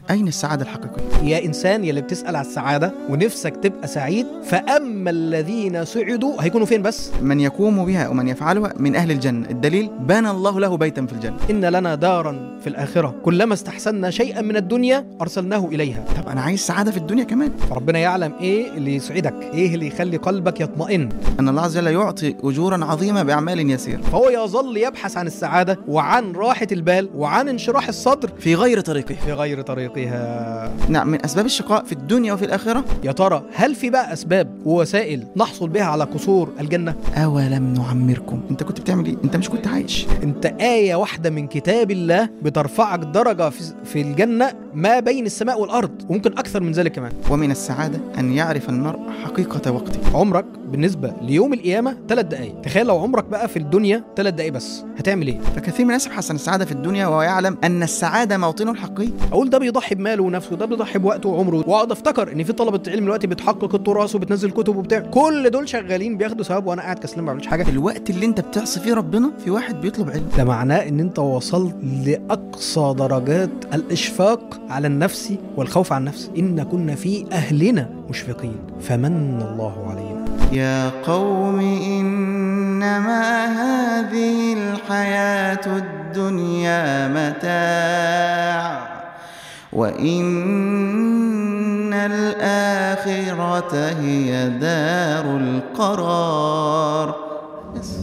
أين السعادة الحقيقية؟ يا انسان يلي بتسال على السعاده ونفسك تبقى سعيد فاما الذين سعدوا هيكونوا فين بس من يقوم بها ومن يفعلها من أهل الجنة الدليل بنى الله له بيتا في الجنة ان لنا دارا في الاخره كلما استحسنا شيئا من الدنيا ارسلناه اليها طب أنا عايز سعادة في الدنيا كمان فربنا يعلم ايه اللي يسعدك ايه اللي يخلي قلبك يطمئن أن الله عز وجل يعطي أجورا عظيمة بأعمال يسيرة فهو يظل يبحث عن السعاده وعن راحه البال وعن انشراح الصدر في غير طريقه في غير طريقها نعم من أسباب الشقاء في الدنيا وفي الآخرة يا ترى هل في بقى اسباب ووسائل نحصل بها على قصور الجنه أولم نعمركم أنت كنت بتعمل إيه؟ أنت مش كنت عايش انت آية واحدة من كتاب الله بترفعك درجة في, في الجنة ما بين السماء والأرض وممكن أكثر من ذلك كمان ومن السعادة أن يعرف المرء حقيقة وقته عمرك بالنسبة ليوم القيامة ثلاث دقايق تخيل لو عمرك بقى في الدنيا ثلاث دقايق بس هتعمل ايه فكثير من الناس يبحث عن السعادة في الدنيا وهو يعلم أن السعادة موطنه الحقيقي اقول ده بيضحي بماله ونفسه ده بيضحي بوقته وعمره واقعد افتكر ان في طلبه علم دلوقتي بتحقق التراث وبتنزل كتب وبتاع كل دول شغالين بياخدوا ثواب وانا قاعد كسلان ما بعملش حاجه الوقت اللي أنت بتعصي فيه ربنا في واحد بيطلب علم ده معناه ان انت وصلت لاقصى درجات الاشفاق على النفس والخوف عن النفس ان كنا في اهلنا مشفقين فمن الله علينا يا قوم إنما هذه الحياة الدنيا متاع وإن الآخرة هي دار القرار بس.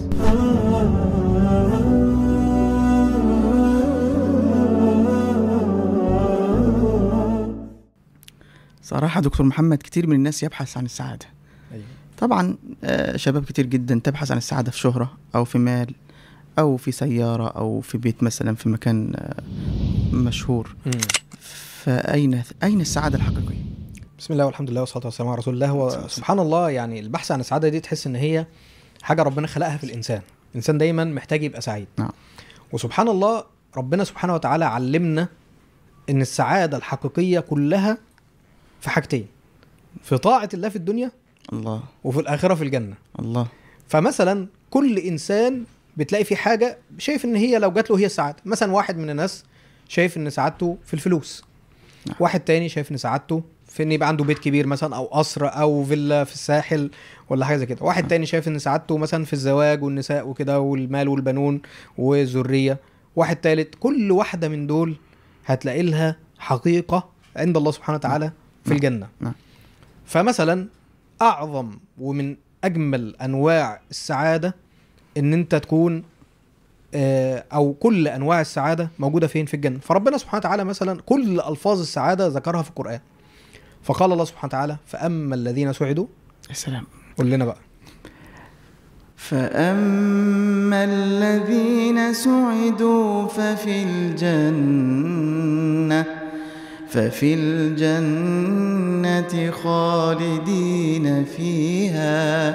صراحة دكتور محمد كتير من الناس يبحث عن السعادة طبعا آه، شباب كتير جدا تبحث عن السعادة في شهرة أو في مال أو في سيارة أو في بيت مثلا في مكان آه، مشهور فأين أين السعادة الحقيقية؟ بسم الله والحمد لله والصلاه والسلام على رسول الله وسبحان الله يعني البحث عن السعاده دي تحس ان هي حاجه ربنا خلقها في الانسان الانسان دايما محتاج يبقى سعيد نعم. وسبحان الله ربنا سبحانه وتعالى علمنا ان السعاده الحقيقيه كلها في حاجتين في طاعه الله في الدنيا الله وفي الاخره في الجنه الله فمثلا كل انسان بتلاقي في حاجه شايف ان هي لو جات له هي السعاده مثلا واحد من الناس شايف ان سعادته في الفلوس نعم. واحد تاني شايف ان سعادته في ان يبقى عنده بيت كبير مثلا او قصر او فيلا في الساحل ولا حاجه زي كده واحد تاني شايف ان سعادته مثلا في الزواج والنساء وكده والمال والبنون والذريه واحد تالت كل واحده من دول هتلاقي لها حقيقه عند الله سبحانه وتعالى في نعم. الجنه نعم. فمثلا اعظم ومن اجمل انواع السعاده ان انت تكون آه، او كل انواع السعاده موجوده فين في الجنه فربنا سبحانه وتعالى مثلا كل الفاظ السعاده ذكرها في القران فقال الله سبحانه وتعالى فاما الذين سعدوا يا سلام قول لنا بقى فأما الذين سعدوا ففي الجنة ففي الجنة خالدين فيها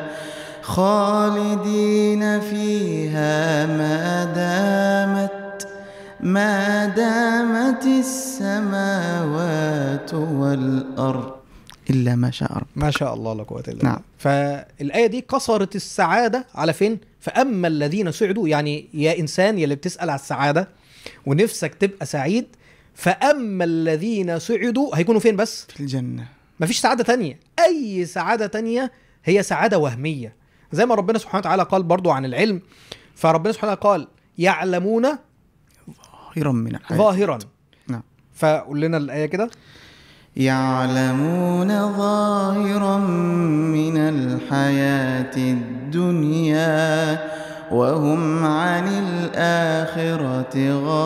خالدين فيها ما دامت ما دامت السماوات والأرض إلا ما شاء رب ما شاء الله لا قوه الا بالله نعم. فالايه دي قصرت السعاده على فين فاما الذين سعدوا يعني يا انسان يلي بتسال على السعاده ونفسك تبقى سعيد فاما الذين سعدوا هيكونوا فين بس في الجنة مفيش سعادة تانية أي سعادة تانية هي سعادة وهمية زي ما ربنا سبحانه وتعالى قال برضو عن العلم فربنا سبحانه وتعالى قال يعلمون ظاهرا من الحياة ظاهرا نعم. فقول لنا الآية كده يعلمون ظاهرا من الحياة الدنيا وهم عن الآخرة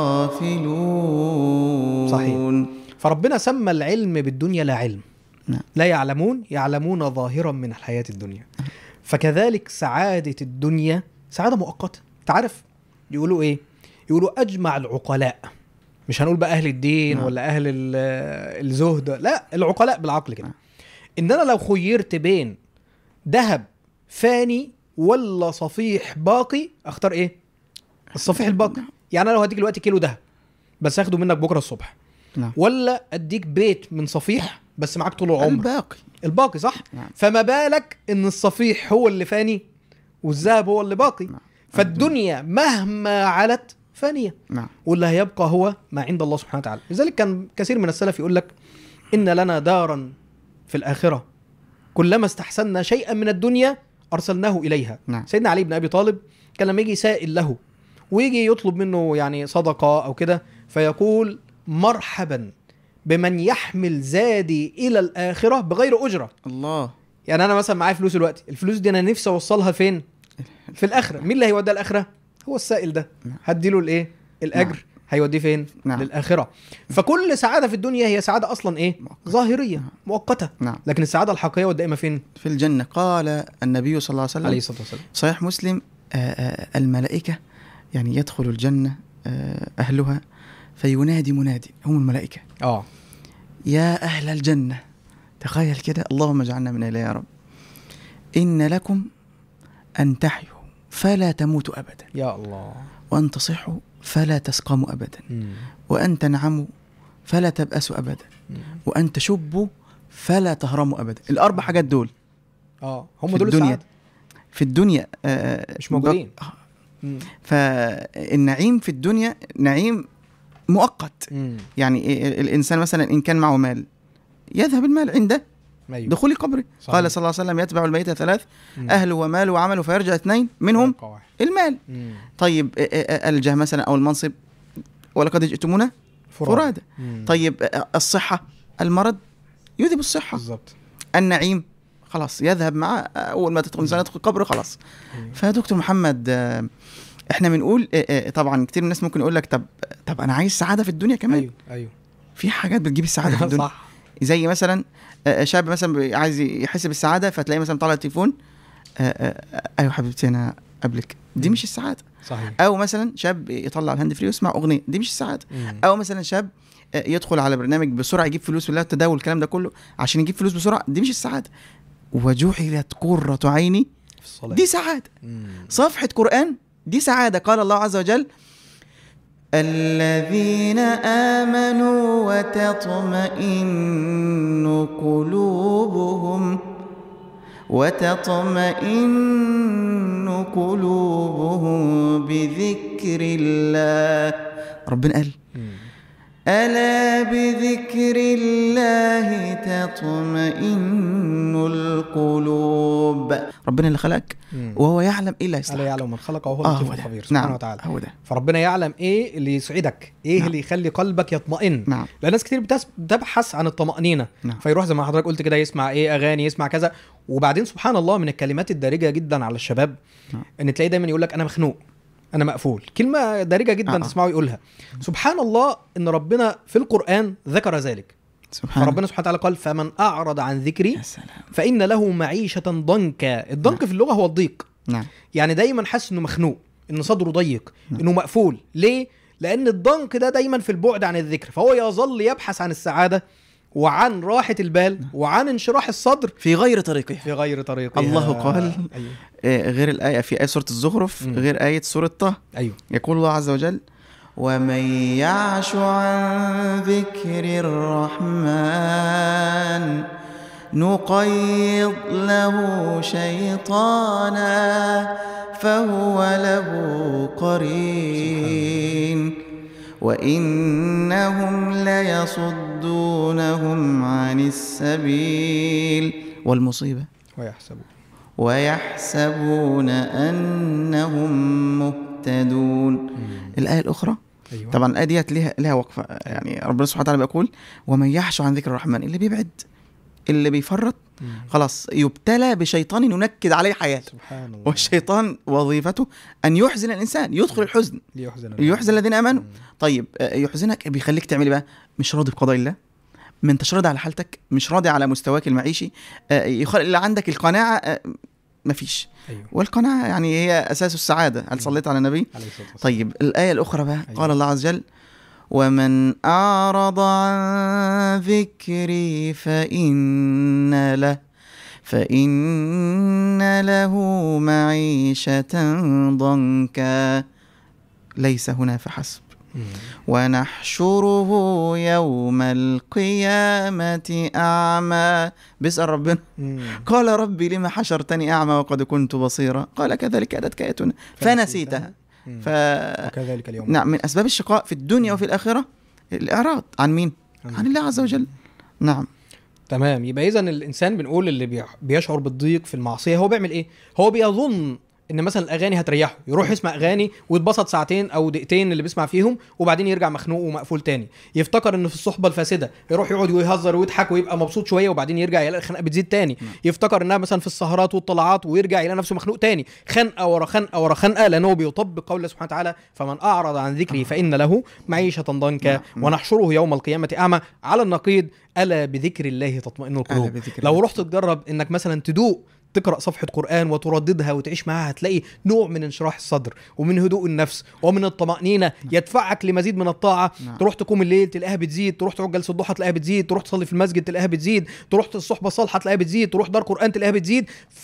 غافلون صحيح. فربنا سمى العلم بالدنيا لا علم نعم. لا يعلمون يعلمون ظاهرا من الحياة الدنيا فكذلك سعادة الدنيا سعادة مؤقتة تعرف يقولوا ايه يقولوا أجمع العقلاء مش هنقول بقى أهل الدين نعم. ولا أهل ال- الزهد لا العقلاء بالعقل كده نعم. إن أنا لو خيرت بين ذهب فاني ولا صفيح باقي أختار إيه الصفيح الباقي يعني أنا لو هديك دلوقتي كيلو ذهب بس هاخده منك بكرة الصبح نعم ولا اديك بيت من صفيح بس معاك طول العمر الباقي الباقي صح نعم. فما بالك ان الصفيح هو اللي فاني والذهب هو اللي باقي نعم. فالدنيا مهما علت فانيه نعم واللي هيبقى هو ما عند الله سبحانه وتعالى لذلك كان كثير من السلف يقول لك ان لنا دارا في الاخره كلما استحسنا شيئا من الدنيا ارسلناه اليها نعم سيدنا علي بن ابي طالب كان لما يجي سائل له ويجي يطلب منه يعني صدقه او كده فيقول مرحبا بمن يحمل زادي الى الاخره بغير اجره الله يعني انا مثلا معايا فلوس دلوقتي الفلوس دي انا نفسي اوصلها فين في الاخره مين اللي هيوديها الاخره هو السائل ده نعم. هديله الايه الاجر نعم. هيوديه فين نعم. للاخره فكل سعاده في الدنيا هي سعاده اصلا ايه مؤقتة. ظاهريه نعم. مؤقته نعم لكن السعاده الحقيقيه والدائمه فين في الجنة قال النبي صلى الله عليه وسلم عليه الصلاه والسلام صحيح مسلم آه، آه، الملائكة يعني يدخل الجنة آه، أهلها فينادي منادي هم الملائكة اه يا أهل الجنة تخيل كده اللهم اجعلنا من أهلها يا رب إن لكم أن تحيوا فلا تموتوا أبدا يا الله وأن تصحوا فلا تسقموا أبدا وأن تنعموا فلا تبأسوا أبدا وأن تشبوا فلا تهرموا أبدا الأربع حاجات دول اه هم في دول الدنيا. السعاده في الدنيا آه، مش موجودين. آه، فالنعيم في الدنيا نعيم مؤقت مم. يعني إيه- الإنسان مثلا إن كان معه مال يذهب المال عنده ايوه دخول قبره صحيح. قال صلى الله عليه وسلم يتبع الميت ثلاث مم. أهله وماله وعمله فيرجع اثنين منهم يبقى واحد. المال مم. طيب إيه- إيه- الجاه مثلا أو المنصب ولقد جئتمونا فرادى مم. طيب آه، الصحة المرض يذهب الصحة بالظبط النعيم خلاص يذهب معه أول ما تدخل الإنسان يدخل قبره خلاص مم. فدكتور محمد آه، احنا بنقول آه، آه، طبعا كتير من الناس ممكن يقول لك طب طب انا عايز سعاده في الدنيا كمان ايوه ايوه في حاجات بتجيب السعاده في الدنيا صح زي مثلا آه، شاب مثلا بي- عايز يحس بالسعاده فتلاقيه مثلا طالع التليفون آه، آه، آه، ايوه حبيبتي انا قبلك دي مم. مش السعاده صحيح او مثلا شاب يطلع الهاند فري ويسمع اغنيه دي مش السعاده مم. او مثلا شاب آه، يدخل على برنامج بسرعه يجيب فلوس بالله التداول الكلام ده كله عشان يجيب فلوس بسرعه دي مش السعاده وجعلت قرة عيني في الصلاه دي سعاده مم. صفحة قرآن دي سعادة قال الله عز وجل الذين آمنوا وتطمئن قلوبهم وتطمئن قلوبهم بذكر الله ربنا قال مم. ألا بذكر الله تطمئن القلوب ربنا اللي خلقك مم. وهو يعلم ايه اللي الا هيصلحك يعلم من خلق وهو اه اللطيف هو ده الخبير سبحانه نعم وتعالى هو ده فربنا يعلم ايه اللي يسعدك ايه نعم. اللي يخلي قلبك يطمئن نعم لان ناس كتير بتس- بتبحث عن الطمأنينة نعم فيروح زي ما حضرتك قلت كده يسمع ايه اغاني يسمع كذا وبعدين سبحان الله من الكلمات الدارجه جدا على الشباب نعم. ان تلاقيه دايما يقول لك انا مخنوق انا مقفول كلمه دارجه جدا آه. تسمعه يقولها سبحان الله ان ربنا في القران ذكر ذلك سبحان فربنا سبحانه وتعالى قال فمن اعرض عن ذكري يا سلام فان له معيشه ضنكا الضنك في اللغه هو الضيق نعم يعني دايما حاسس انه مخنوق ان صدره ضيق نعم. انه مقفول ليه لان الضنك ده دايما في البعد عن الذكر فهو يظل يبحث عن السعاده وعن راحه البال وعن انشراح الصدر في غير طريقه في غير طريقها الله قال ايوه آه، غير الآية في آية سورة الزخرف مم. غير آية سورة طه ايوه يقول الله عز وجل ومن يعش عن ذكر الرحمن نقيض له شيطانا فهو له قرين وإنهم ليصدونهم عن السبيل والمصيبة ويحسبون ويحسبون أنهم مهتدون الآية الأخرى ايوه طبعا الآية ديت ليها ليها وقفة يعني ربنا سبحانه وتعالى بيقول ومن يحش عن ذكر الرحمن اللي بيبعد اللي بيفرط مم. خلاص يبتلى بشيطان ينكد عليه حياته سبحان الله والشيطان وظيفته أن يحزن الإنسان يدخل الحزن ليحزن يحزن الذين آمنوا مم. طيب آه، يحزنك بيخليك تعمل إيه بقى مش راضي بقضاء الله ما انتش راضي على حالتك مش راضي على مستواك المعيشي آه، يخلي اللي عندك القناعة آه، مفيش ايوه والقناعة يعني هي أساس السعادة هل صليت على النبي عليه الصلاه والسلام طيب الآية الأخرى بقى أيوة. قال الله عز وجل ومن أعرض عن ذكري فإن له فإن له معيشة ضنكا ليس هنا فحسب مم. ونحشره يوم القيامة أعمى بيسأل ربنا مم. قال ربي لما حشرتني أعمى وقد كنت بصيرا قال كذلك أتتك آياتنا فنسيتها مم. ف وكذلك اليوم نعم من اسباب الشقاء في الدنيا وفي الاخره الاعراض عن مين عن الله عز وجل نعم تمام يبقى اذا الانسان بنقول اللي بيح- بيشعر بالضيق في المعصيه هو بيعمل ايه هو بيظن ان مثلا الاغاني هتريحه يروح يسمع اغاني ويتبسط ساعتين او دقيقتين اللي بيسمع فيهم وبعدين يرجع مخنوق ومقفول تاني يفتكر انه في الصحبه الفاسده يروح يقعد ويهزر ويضحك ويبقى مبسوط شويه وبعدين يرجع يلاقي الخناقه بتزيد تاني نعم. يفتكر انها مثلا في السهرات والطلعات ويرجع يلاقي نفسه مخنوق تاني خنقه ورا خنقه ورا خنقه لانه بيطبق قول الله سبحانه وتعالى فمن اعرض عن ذكري فان له معيشه ضنكا نعم. ونحشره يوم القيامه اعمى على النقيض الا بذكر الله تطمئن القلوب ألا بذكر لو الله. رحت تجرب انك مثلا تدوق تقرا صفحه قران وترددها وتعيش معاها هتلاقي نوع من انشراح الصدر ومن هدوء النفس ومن الطمانينه يدفعك لمزيد من الطاعه نعم. تروح تقوم الليل تلاقيها بتزيد تروح تقعد جلسه الضحى تلاقيها بتزيد تروح تصلي في المسجد تلاقيها بتزيد تروح الصحبه الصالحه تلاقيها بتزيد تروح دار قران تلاقيها بتزيد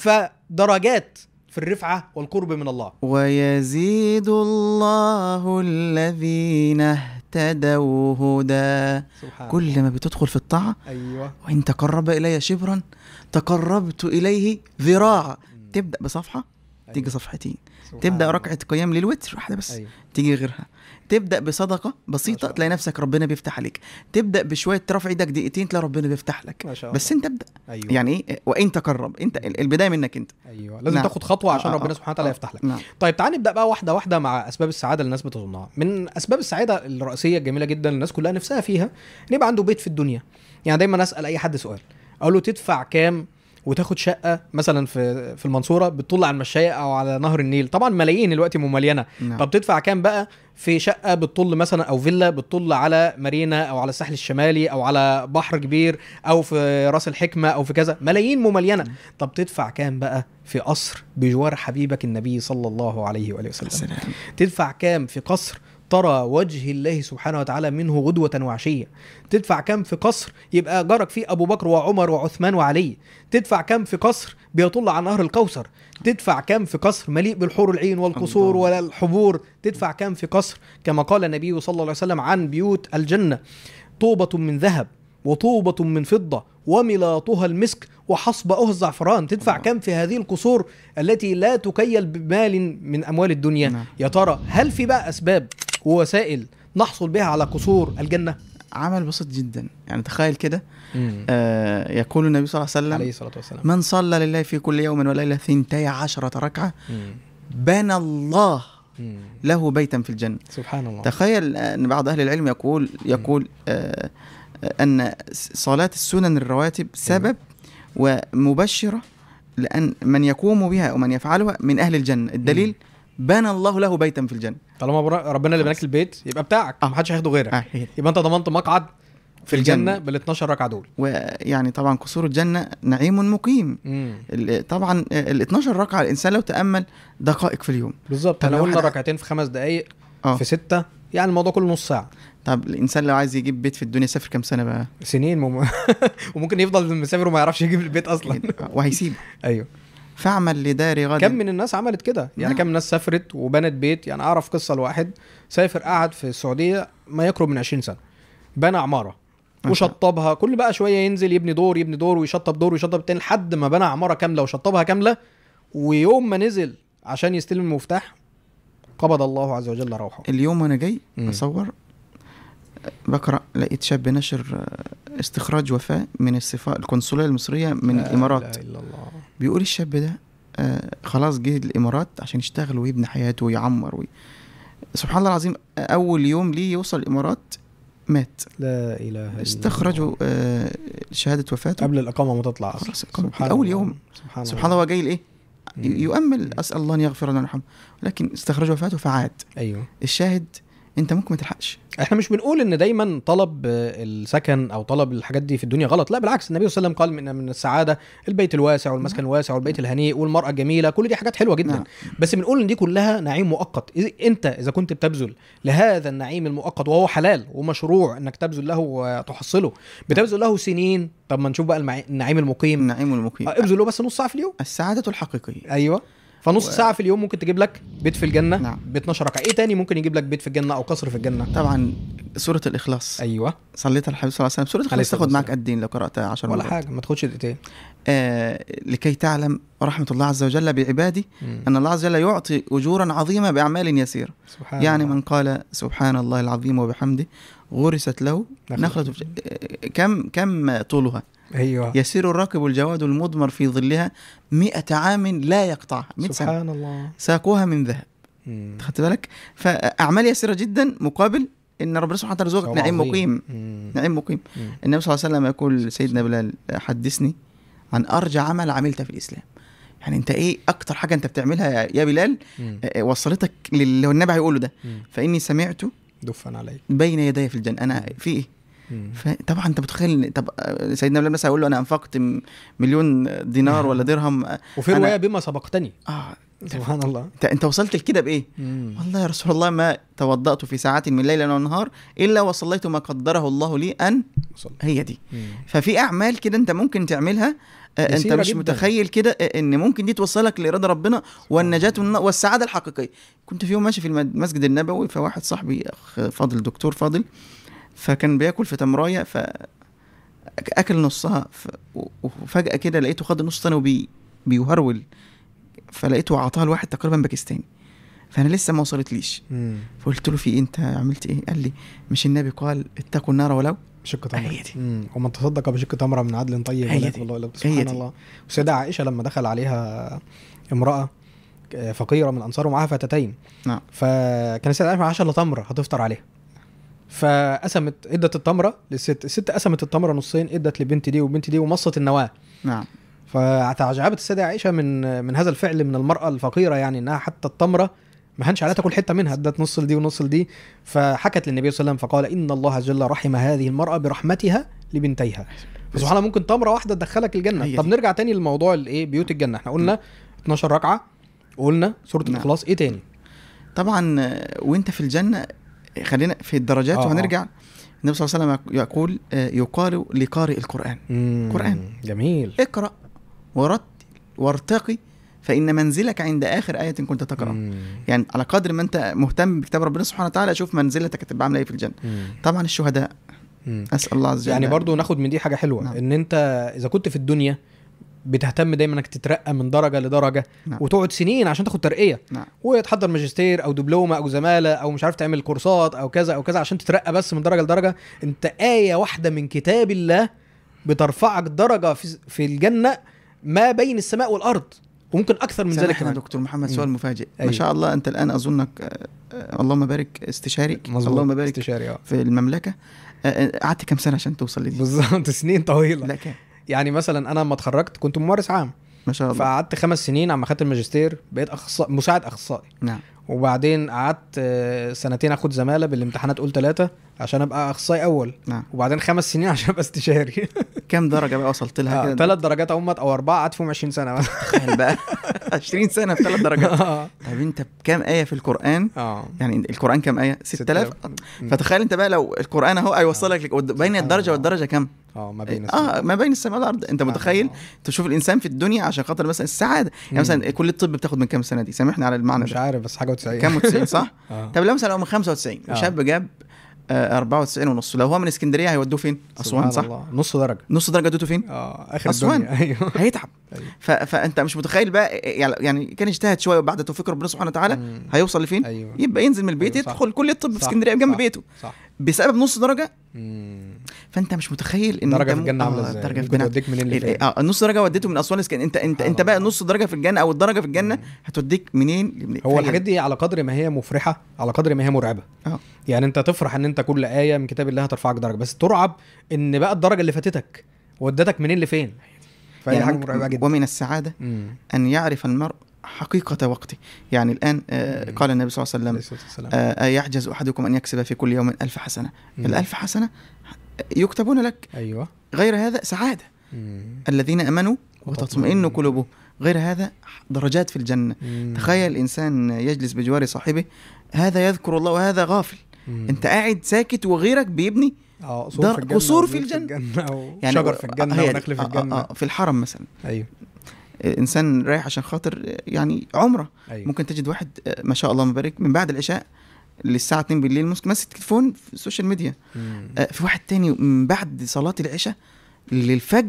فدرجات في الرفعه والقرب من الله ويزيد الله الذين اهتدوا هدى سبحان كل ما بتدخل في الطاعه ايوه وان تقرب الي شبرا تقربت اليه ذراعا تبدا بصفحه تيجي صفحتين سبحان تبدا الله. ركعه قيام ليل وتر واحده بس ايوه تيجي غيرها تبدا بصدقه ما بسيطه شاء تلاقي نفسك ربنا بيفتح عليك تبدا بشويه رفع ايدك دقيقتين تلاقي ربنا بيفتح لك ما شاء بس الله. انت ابدا ايوه يعني ايه وان تقرب انت البدايه منك انت ايوه لازم نعم. تاخد خطوه عشان آه، آه، ربنا آه، سبحانه وتعالى آه. يفتح لك نعم طيب تعال نبدا بقى واحده واحده مع اسباب السعاده اللي الناس بتظنها من اسباب السعاده الرئيسيه الجميله جدا الناس كلها نفسها فيها ان يبقى عنده بيت في الدنيا يعني دايما اسال اي حد سؤال اقول له تدفع كام وتاخد شقه مثلا في في المنصوره بتطل على المشايه او على نهر النيل طبعا ملايين دلوقتي مملينه نعم طب تدفع كام بقى في شقه بتطل مثلا او فيلا بتطل على مارينا او على الساحل الشمالي او على بحر كبير او في راس الحكمه او في كذا ملايين مملينه طب تدفع كام بقى في قصر بجوار حبيبك النبي صلى الله عليه واله وسلم سلام تدفع كام في قصر ترى وجه الله سبحانه وتعالى منه غدوة وعشية تدفع كام في قصر يبقى جارك فيه أبو بكر وعمر وعثمان وعلي تدفع كام في قصر بيطل على نهر الكوثر تدفع كام في قصر مليء بالحور العين والقصور الله. والحبور تدفع كام في قصر كما قال النبي صلى الله عليه وسلم عن بيوت الجنة طوبة من ذهب وطوبة من فضة وملاطها المسك وحصباؤها الزعفران تدفع الله. كم في هذه القصور التي لا تكيل بمال من أموال الدنيا نعم. يا ترى هل في بقى أسباب ووسائل نحصل بها على قصور الجنة عمل بسيط جدا يعني تخيل كده آه يقول النبي صلى الله عليه عليه وسلم الصلاة والسلام من صلى لله في كل يوم وليلة ثنتي عشرة ركعة بنى الله له بيتا في الجنة سبحان الله تخيل أن بعض أهل العلم يقول يقول آه أن صلاة السنن الرواتب سبب ومبشرة لأن من يقوم بها أو من يفعلها من أهل الجنة الدليل بنى الله له بيتا في الجنة طالما بر- ربنا اللي بناك البيت يبقى بتاعك آه. محدش هياخده غيرك آه هي دي. يبقى انت ضمنت مقعد في الجنة الجنة. بال 12 ركعة دول ويعني طبعا قصور الجنة نعيم مقيم ال- طبعا ال 12 ركعة الإنسان لو تأمل دقائق في اليوم بالظبط طب لو لو قلنا واحد- ركعتين في خمس دقايق اه في ستة يعني الموضوع كله نص ساعة طب الإنسان لو عايز يجيب بيت في الدنيا يسافر كام سنة بقى سنين مم... وممكن يفضل مسافر وما يعرفش يجيب البيت اصلا وهيسيبه ايوه فاعمل لدار غد كم من الناس عملت كده يعني نعم. كم ناس سافرت وبنت بيت يعني اعرف قصه لواحد سافر قعد في السعوديه ما يقرب من 20 سنه بنى عماره ما شاء وشطبها كل بقى شويه ينزل يبني دور يبني دور ويشطب دور ويشطب التاني لحد ما بنى عماره كامله وشطبها كامله ويوم ما نزل عشان يستلم المفتاح قبض الله عز وجل روحه اليوم وأنا جاي مم. أصور بقرأ لقيت شاب نشر آه، استخراج وفاة من السفارة القنصلية المصرية من لا الإمارات اله الا الله بيقول الشاب ده آه خلاص جه الامارات عشان يشتغل ويبني حياته ويعمر وي... سبحان الله العظيم آه، اول يوم ليه يوصل الامارات مات لا اله الا الله استخرجوا آه شهاده وفاته قبل الاقامه ما تطلع أصلاً. خلاص الإقامة. سبحان أول الله. يوم. سبحان, سبحان الله هو جاي لايه مم. ي- يؤمل اسال الله ان يغفر لنا ويرحمه لكن استخرج وفاته فعاد ايوه الشاهد انت ممكن ما تلحقش احنا مش بنقول ان دايما طلب آه، السكن او طلب الحاجات دي في الدنيا غلط لا بالعكس النبي صلى الله عليه وسلم قال من من السعاده البيت الواسع والمسكن الواسع والبيت الهنيء والمراه الجميله كل دي حاجات حلوه جدا نعم. بس بنقول ان دي كلها نعيم مؤقت إذ- انت اذا كنت بتبذل لهذا النعيم المؤقت وهو حلال ومشروع انك تبذل له وتحصله بتبذل له سنين طب ما نشوف بقى المع- النعيم المقيم النعيم والمقيم آه، ابذل له بس نص ساعه في اليوم السعاده الحقيقيه ايوه فنص و- ساعه في اليوم ممكن تجيب لك بيت في الجنه نعم. ب 12 ركعه ايه تاني ممكن يجيب لك بيت في الجنه او قصر في الجنه طبعا سوره الاخلاص ايوه صليت على الحبيب صلى الله عليه وسلم سوره عليه الاخلاص الصلاة تاخد معاك والسلام. قد ايه لو قراتها 10 ولا مرات حاجه ما تاخدش دقيقتين آه لكي تعلم رحمة الله عز وجل بعباده مم. أن الله عز وجل يعطي أجورا عظيمة بأعمال يسيرة سبحان يعني الله. من قال سبحان الله العظيم وبحمده غرست له نخلة. نخلة في- آه، كم كم طولها ايوه يسير الراكب الجواد المضمر في ظلها مئة عام لا يقطعها 100 سنة سبحان الله ساقوها من ذهب مم. خدت بالك فأعمال يسيرة جدا مقابل إن ربنا سبحانه وتعالى يرزقك ثواب نعيم عظيم. مقيم مم. نعيم مقيم مم. النبي صلى الله عليه وسلم يقول سيدنا بلال حدثني عن أرجى عمل عملته في الإسلام يعني أنت إيه أكتر حاجة أنت بتعملها يا- يا بلال مم. آه، وصلتك للي النبي هيقوله ده مم. فإني سمعت دفن عليك بين يدي في الجنة أنا في إيه مم. فطبعا انت متخيل طب آه، سيدنا بلال مثلا هيقول له انا انفقت م- مليون دينار ولا درهم اه وفي أنا- روايه بما سبقتني آه، سبحان الله انت انت وصلت لكده بايه؟ مم. والله يا رسول الله ما توضأت في ساعات من ليل ونهار الا وصليت ما قدره الله لي ان وصل. هي دي مم. ففي اعمال كده انت ممكن تعملها آه، انت يسيرة مش جداً. متخيل كده آه، ان ممكن دي توصلك لاراده ربنا والنجاه والن- والسعاده الحقيقيه كنت في يوم ماشي في المد- المسجد النبوي فواحد صاحبي اخ فاضل دكتور فاضل فكان بياكل في تمرايه ف اكل نصها ف... و- وفجاه كده لقيته خد النص تاني وبي... بيهرول فلقيته عطاها لواحد تقريبا باكستاني فانا لسه ما وصلتليش مم. فقلت له في إيه؟ انت عملت ايه قال لي مش النبي قال اتقوا النار ولو شق تمره هي دي. مم. ومن تصدق بشق تمره من عدل طيب هي ولا دي. والله لا هي سبحان دي. الله وسيدة عائشه لما دخل عليها امراه آه، فقيره من الانصار ومعاها فتاتين نعم. فكان السيدة عائشه معاها شله تمره هتفطر عليها فقسمت ادت التمره للست الست قسمت التمره نصين ادت لبنت دي وبنت دي ومصت النواه نعم فتعجبت السيدة عائشة من من هذا الفعل من المرأة الفقيرة يعني انها حتى التمرة ما هنش عليها تاكل حتة منها ادت نص لدي ونص لدي فحكت للنبي صلى الله عليه وسلم فقال ان الله عز وجل رحم هذه المرأة برحمتها لبنتيها فسبحان الله ممكن تمرة واحدة تدخلك الجنة هي طب دي. نرجع تاني لموضوع الايه بيوت الجنة احنا قلنا 12 ركعة وقلنا سورة نعم. الاخلاص ايه تاني طبعا آه، وانت في الجنه خلينا في الدرجات آه، آه. وهنرجع النبي صلى الله عليه وسلم يقول آه، يقال لقارئ القران مم. قرآن. جميل اقرا ورتل وارتقي فان منزلك عند اخر ايه كنت تقرا مم. يعني على قدر ما انت مهتم بكتاب ربنا سبحانه وتعالى شوف منزلتك هتبقى عامله ايه في الجنه مم. طبعا الشهداء مم. اسال الله عز وجل يعني برضو ناخد من دي حاجه حلوه نعم. ان انت اذا كنت في الدنيا بتهتم دايما انك تترقى من درجه لدرجه نعم. وتقعد سنين عشان تاخد ترقيه نعم وتحضر ماجستير او دبلومه او زماله او مش عارف تعمل كورسات او كذا او كذا عشان تترقى بس من درجه لدرجه انت ايه واحده من كتاب الله بترفعك درجه في في الجنه ما بين السماء والارض وممكن اكثر من ذلك سامحنا كمان دكتور محمد مم. سؤال مفاجئ أيوة. ما شاء الله انت الان اظنك آه، آه، اللهم بارك استشاري مظبوط. اللهم بارك استشاري اه في المملكه آه، آه، قعدت كام سنه عشان توصل لدي بالظبط سنين طويله لا كام يعني مثلا انا لما اتخرجت كنت ممارس عام ما شاء الله فقعدت خمس سنين عما خدت الماجستير بقيت اخصائي مساعد اخصائي نعم وبعدين قعدت آه، سنتين اخد زماله بالامتحانات قول ثلاثه عشان ابقى اخصائي اول نعم وبعدين خمس سنين عشان ابقى استشاري كام درجه بقى وصلت لها كده ثلاث درجات امت او اربعه قعدت فيهم 20 سنه تخيل بقى 20 سنه في ثلاث درجات اه طب انت بكام ايه في القران اه يعني القران كام ايه 6000 مم. فتخيل انت بقى لو القران اهو هيوصلك لك ود- بين الدرجه والدرجه كام اه ما بين اه ما بين السماء والارض انت متخيل تشوف الانسان في الدنيا عشان خاطر مثلا السعاده يعني مثلا كليه الطب بتاخد من كام سنه دي سامحني على المعنى مش ده عارف بس حاجه و90 كام و90 صح اه طب لو مثلا لو من 95 آه. وشاب جاب آه 94 ونص لو هو من اسكندريه هيودوه فين اسوان سبحان صح الله. نص درجه نص درجه اديته فين اه اخر أسوان. الدنيا ايوه هيتعب أيوة. ف... فانت مش متخيل بقى يعني يعني كان اجتهد شويه وبعد توفيق ربنا سبحانه وتعالى مم. هيوصل لفين ايوه يبقى ينزل من البيت أيوة صح. يدخل كليه الطب في صح، اسكندريه جنب صح. بيته صح بسبب نص درجه مم. فانت مش متخيل ان درجه أنت في الجنه آه، عامله ازاي درجه في ممكن الجنه توديك منين لفين اه النص درجه وديته من اسوان اسكندريه انت انت سبحان انت بقى الله. نص درجه في الجنه او الدرجه في الجنه مم. هتوديك منين لمنين؟ هو تخيل. الحاجات دي على قدر ما هي مفرحه على قدر ما هي مرعبه اه يعني انت تفرح ان انت كل ايه من كتاب الله هترفعك درجه بس ترعب ان بقى الدرجه اللي فاتتك ودتك منين لفين فهي يعني حاجه ممكن- مرعبه جدا ومن السعاده مم. ان يعرف المرء حقيقه وقته يعني الان آه مم. قال النبي صلى الله عليه عليه وسلم الصلاه والسلام آه أيعجز أحدكم أن يكسب في كل يوم ألف حسنة مم. الألف حسنة يكتبون لك ايوه غير هذا سعادة مم. الذين أمنوا وتطمئن وتطمئن. قلوبهم غير هذا درجات في الجنة مم. تخيل إنسان يجلس بجوار صاحبه هذا يذكر الله وهذا غافل مم. أنت قاعد ساكت وغيرك بيبني اه در- قصور في الجنه قصور في وبيوت الجنة. او يعني شجر في الجنه هي دي. ونخل في آه، آه، الجنه آه، في الحرم مثلا ايوه آه، إنسان رايح عشان خاطر آه، يعني عمرة ايوه ممكن تجد واحد آه، ما شاء الله مبارك من بعد العشاء للساعة 2 بالليل ماسك ماسك تليفون في السوشيال ميديا مم. آه، في واحد تاني من بعد صلاة العشاء للفجر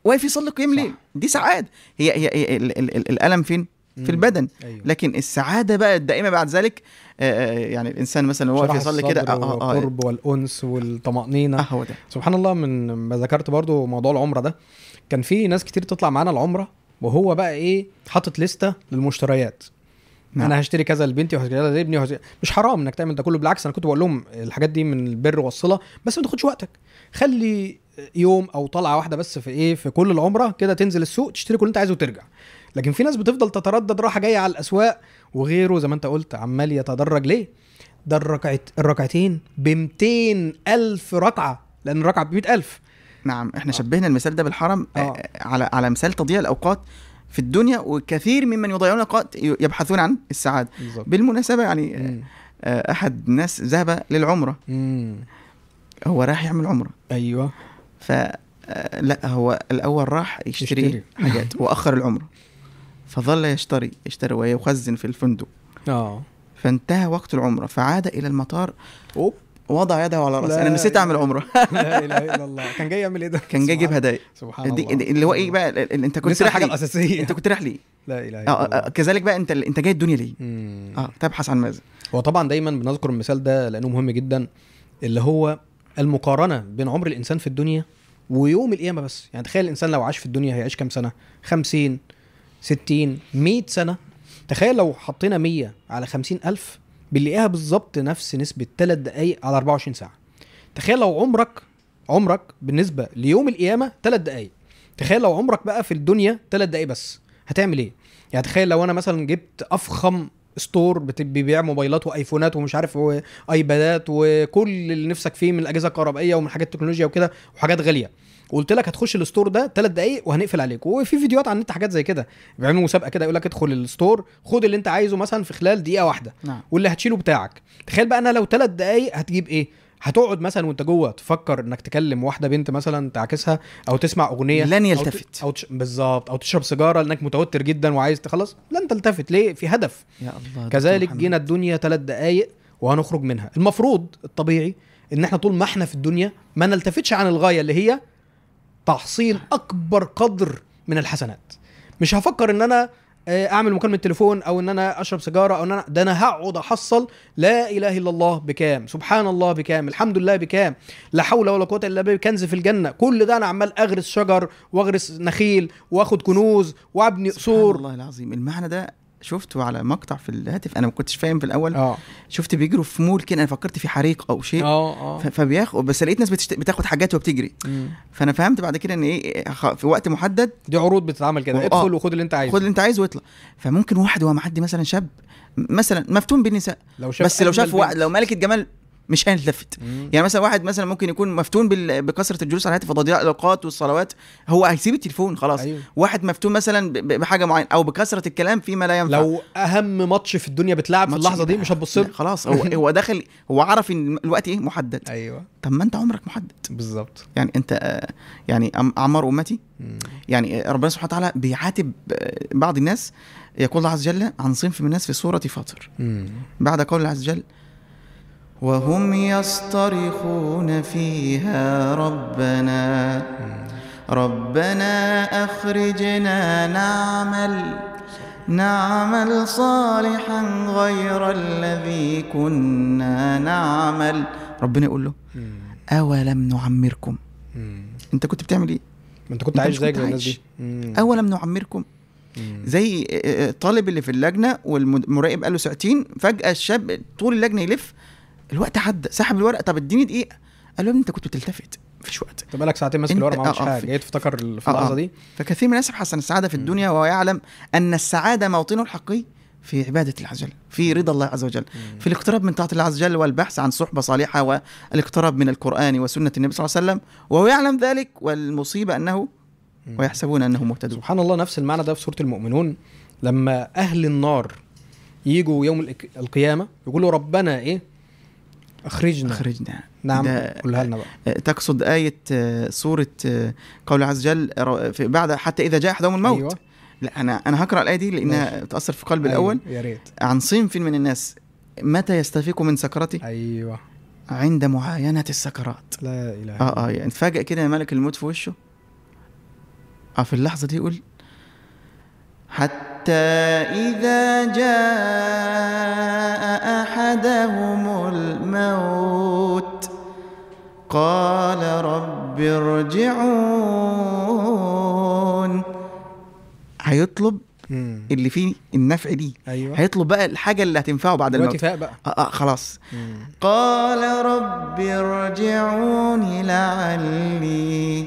واقف يصلي قيام صح. ليل دي سعاده هي هي, هي ال- ال- ال- الالم فين في البدن ايوه لكن السعاده بقى الدائمه بعد ذلك آه، آه، يعني الانسان مثلا وهو واقف شرح يصلي كده الصدر اه اه اه والقرب والانس والطمانينه آه، هو ده سبحان الله من ما ذكرت برضو موضوع العمره ده كان في ناس كتير تطلع معانا العمره وهو بقى ايه حاطط لسته للمشتريات نعم. انا هشتري كذا لبنتي وهشتري كذا لابني وهشتري... مش حرام انك تعمل ده كله بالعكس انا كنت بقول لهم الحاجات دي من البر والصله بس ما تاخدش وقتك خلي يوم او طلعه واحده بس في ايه في كل العمره كده تنزل السوق تشتري كل اللي انت عايزه وترجع لكن في ناس بتفضل تتردد راحه جايه على الاسواق وغيره زي ما انت قلت عمال يتدرج ليه ده الركعت الركعتين ب 200 الف ركعه لان الركعه ب 100 الف نعم احنا شبهنا المثال ده بالحرم آه. آه. على على مثال تضييع الاوقات في الدنيا وكثير ممن يضيعون الاوقات يبحثون عن السعاده بالظبط بالمناسبه يعني مم. آه، احد الناس ذهب للعمره مم. هو راح يعمل عمره ايوه ف آه، لا هو الاول راح يشتري, يشتري. يشتري. حاجات واخر العمره فظل يشتري يشتري ويخزن في الفندق اه فانتهى وقت العمره فعاد الى المطار اوب وضع يده على راسه لا انا نسيت اعمل إله. عمره لا اله الا الله كان جاي يعمل ايه ده كان جاي يجيب سبحان- هدايا سبحان دي الله دي- اللي هو ايه بقى ال- ال- انت كنت نسي رايح الحاجه ليه الاساسيه انت كنت رايح ليه لا اله آه، الا آه، الله آه، كذلك بقى انت انت جاي الدنيا ليه مم. اه تبحث عن ماذا هو طبعا دايما بنذكر المثال ده لانه مهم جدا اللي هو المقارنه بين عمر الانسان في الدنيا ويوم القيامه بس يعني تخيل الانسان لو عاش في الدنيا هيعيش كام سنه 50 60 100 سنه تخيل لو حطينا 100 على 50 الف بنلاقيها بالظبط نفس نسبه 3 دقائق على 24 ساعه تخيل لو عمرك عمرك بالنسبه ليوم القيامه 3 دقائق تخيل لو عمرك بقى في الدنيا 3 دقائق بس هتعمل ايه يعني تخيل لو انا مثلا جبت افخم ستور بت- بيبيع موبايلات وايفونات ومش عارف وايبادات وكل اللي نفسك فيه من الاجهزه الكهربائيه ومن حاجات التكنولوجيا وكده وحاجات غاليه وقلت لك هتخش الستور ده ثلاث دقايق وهنقفل عليك وفي فيديوهات على النت حاجات زي كده بيعملوا مسابقه كده يقول لك ادخل الستور خد اللي انت عايزه مثلا في خلال دقيقه واحده نعم واللي هتشيله بتاعك تخيل بقى انا لو ثلاث دقايق هتجيب ايه هتقعد مثلا وانت جوه تفكر انك تكلم واحده بنت مثلا تعاكسها او تسمع اغنيه لن أو ت- يلتفت. او تش... بالظبط او تشرب سيجاره لانك متوتر جدا وعايز تخلص لن تلتفت ليه في هدف يا الله دكتور كذلك محمد. جينا الدنيا ثلاث دقايق وهنخرج منها المفروض الطبيعي ان احنا طول ما احنا في الدنيا ما نلتفتش عن الغايه اللي هي تحصيل اكبر قدر من الحسنات مش هفكر ان انا آه، اعمل مكالمه تليفون او ان انا اشرب سيجاره او ان انا ده انا هقعد احصل لا اله الا الله بكام سبحان الله بكام الحمد لله بكام لا حول ولا قوه الا بالله كنز في الجنه كل ده انا عمال اغرس شجر واغرس نخيل واخد كنوز وابني سبحان قصور الله العظيم المعنى ده شفته على مقطع في الهاتف انا ما كنتش فاهم في الاول اه شفت بيجروا في مول كده انا فكرت في حريق او شيء اه ف- فبياخد بس لقيت ناس بتشت... بتاخد حاجات وبتجري مم. فانا فهمت بعد كده ان ايه خ- في وقت محدد دي عروض بتتعمل آه. كده ادخل وخد اللي انت عايزه خد اللي انت عايزه واطلع فممكن واحد وهو معدي مثلا شاب م- مثلا مفتون بالنساء لو شاف بس لو أجمل شاف بنت. واحد لو ملكه جمال مش هيلتفت مم. يعني مثلا واحد مثلا ممكن يكون مفتون بال... بكثره الجلوس على الهاتف وتضييع الاوقات والصلوات هو هيسيب التليفون خلاص أيوه. واحد مفتون مثلا ب... ب- بحاجه معينه او بكثره الكلام فيما لا ينفع لو اهم ماتش في الدنيا بتلعب في ماتش اللحظه دي يبقى- مش هتبص له لا، خلاص هو هو دخل هو عرف ان الوقت ايه محدد ايوه طب ما انت عمرك محدد بالظبط يعني انت آه، يعني أم- اعمار امتي يعني آه، ربنا سبحانه وتعالى بيعاتب آه، بعض الناس يقول الله عز وجل عن صنف من الناس في سوره فاطر بعد قول الله عز وجل وهم يصطرخون فيها ربنا ربنا أخرجنا نعمل نعمل صالحا غير الذي كنا نعمل ربنا يقول له أولم نعمركم أنت كنت بتعمل إيه؟ ما انت كنت انت عايش مش زيك كنت زي الناس عايش. دي مم. أولم نعمركم مم. زي الطالب اللي في اللجنه والمراقب قال له ساعتين فجاه الشاب طول اللجنه يلف الوقت عدى سحب الورقه طب اديني دقيقه قال له يا ابني انت كنت بتلتفت مفيش وقت انت بقالك ساعتين ماسك انت- الورقه ما عملتش اه، اه، حاجه في- جاي تفتكر ال- في اه، اللحظه اه. دي فكثير من الناس يبحث عن السعاده في الدنيا وهو يعلم ان السعاده موطنه الحقيقي في عباده الله عز وجل في رضا الله عز وجل في الاقتراب من طاعه الله عز وجل والبحث عن صحبه صالحه والاقتراب من القران وسنه النبي صلى الله عليه وسلم وهو يعلم ذلك والمصيبه انه ويحسبون انهم مهتدون سبحان الله نفس المعنى ده في سوره المؤمنون لما اهل النار يجوا يوم الك- القيامه يقولوا ربنا ايه اخرجنا اخرجنا نعم ده- قولها لنا بقى تقصد آية آه، سورة آه، قول الله عز وجل ر- في- بعد حتى إذا جاء أحدهم الموت أيوة. أيوة. لا أنا أنا هقرأ الآية دي لأنها تأثر في قلبي أيوة، الأول يا ريت عن صنف من الناس متى يستفيق من سكرته ايوه عند معاينة السكرات لا اله الا اه اه يعني تفاجئ كده ملك الموت في وشه اه في اللحظة دي يقول حتى إذا جاء أحدهم الموت قال رب ارجعون هيطلب مم. اللي فيه النفع دي ايوه هيطلب بقى الحاجة اللي هتنفعه بعد دلوقتي الموت فاق بقى آه, آه خلاص مم. قال رب ارجعون لعلي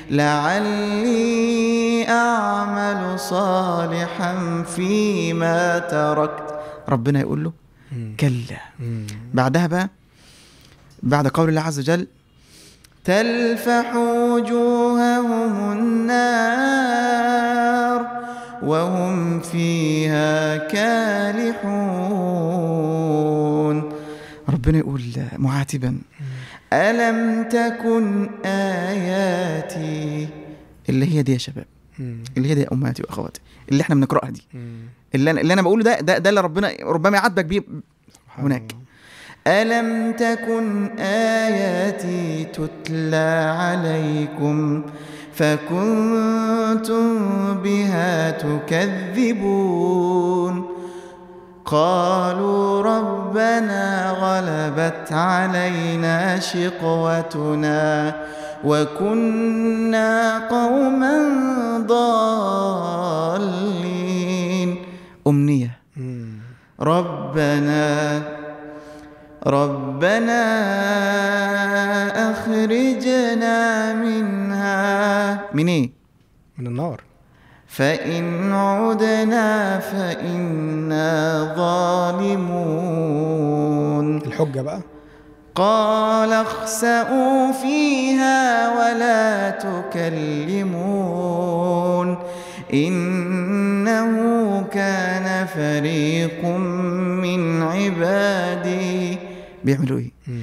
لعلي أعمل صالحا فيما تركت ربنا يقول له مم. كلا مم. بعدها بقى بعد قول الله عز وجل تلفح وجوههم النار وهم فيها كالحون ربنا يقول معاتبا ألم تكن آياتي اللي هي دي يا شباب مم. اللي هي دي يا أمهاتي وأخواتي اللي احنا بنقرأها دي مم. اللي أنا, اللي أنا بقوله ده ده, ده اللي ربنا ربما يعاتبك بيه سبحان هناك. الله. ألم تكن آياتي تتلى عليكم فكنتم بها تكذبون قالوا ربنا غلبت علينا شقوتنا وكنا قوما ضالين أمنية مم. ربنا ربنا أخرجنا منها من إيه؟ من النار فإن عدنا فإنا ظالمون الحجه بقى قال اخسأوا فيها ولا تكلمون إنه كان فريق من عبادي بيعملوا إيه؟ مم.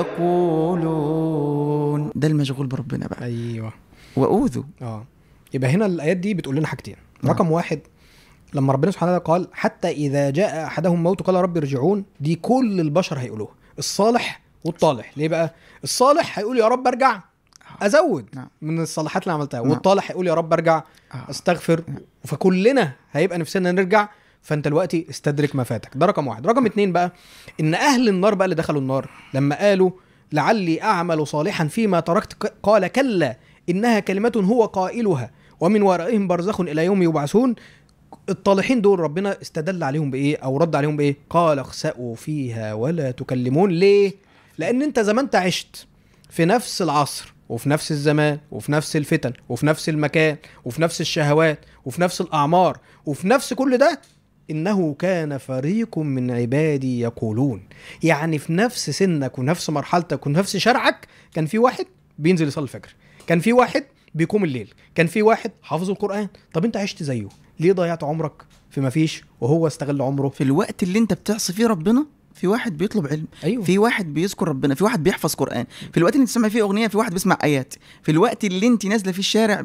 يقولون ده المشغول بربنا بقى ايوه وأوذوا اه يبقى هنا الايات دي بتقول لنا حاجتين نعم. رقم واحد لما ربنا سبحانه وتعالى قال حتى اذا جاء احدهم موت قال رب ارجعون دي كل البشر هيقولوها الصالح والطالح ليه بقى الصالح هيقول يا رب ارجع ازود نعم. من الصالحات اللي عملتها نعم. والطالح هيقول يا رب ارجع آه. استغفر فكلنا هيبقى نفسنا نرجع فانت دلوقتي استدرك ما فاتك ده رقم واحد رقم اتنين بقى ان اهل النار بقى اللي دخلوا النار لما قالوا لعلي اعمل صالحا فيما تركت ك- قال كلا انها كلمه هو قائلها ومن ورائهم برزخ الى يوم يبعثون الطالحين دول ربنا استدل عليهم بايه او رد عليهم بايه قال اخسأوا فيها ولا تكلمون ليه لان انت زمان انت عشت في نفس العصر وفي نفس الزمان وفي نفس الفتن وفي نفس المكان وفي نفس الشهوات وفي نفس الاعمار وفي نفس كل ده انه كان فريق من عبادي يقولون يعني في نفس سنك ونفس مرحلتك ونفس شرعك كان في واحد بينزل يصلي الفجر كان في واحد بيقوم الليل كان في واحد حافظ القرآن طب انت عشت زيه ليه ضيعت عمرك في ما فيش وهو استغل عمره في الوقت اللي انت بتعصي فيه ربنا في واحد بيطلب علم ايوه في واحد بيذكر ربنا في واحد بيحفظ قرآن في الوقت اللي انت تسمع فيه أغنية في واحد بيسمع آيات في الوقت اللي انت نازلة فيه الشارع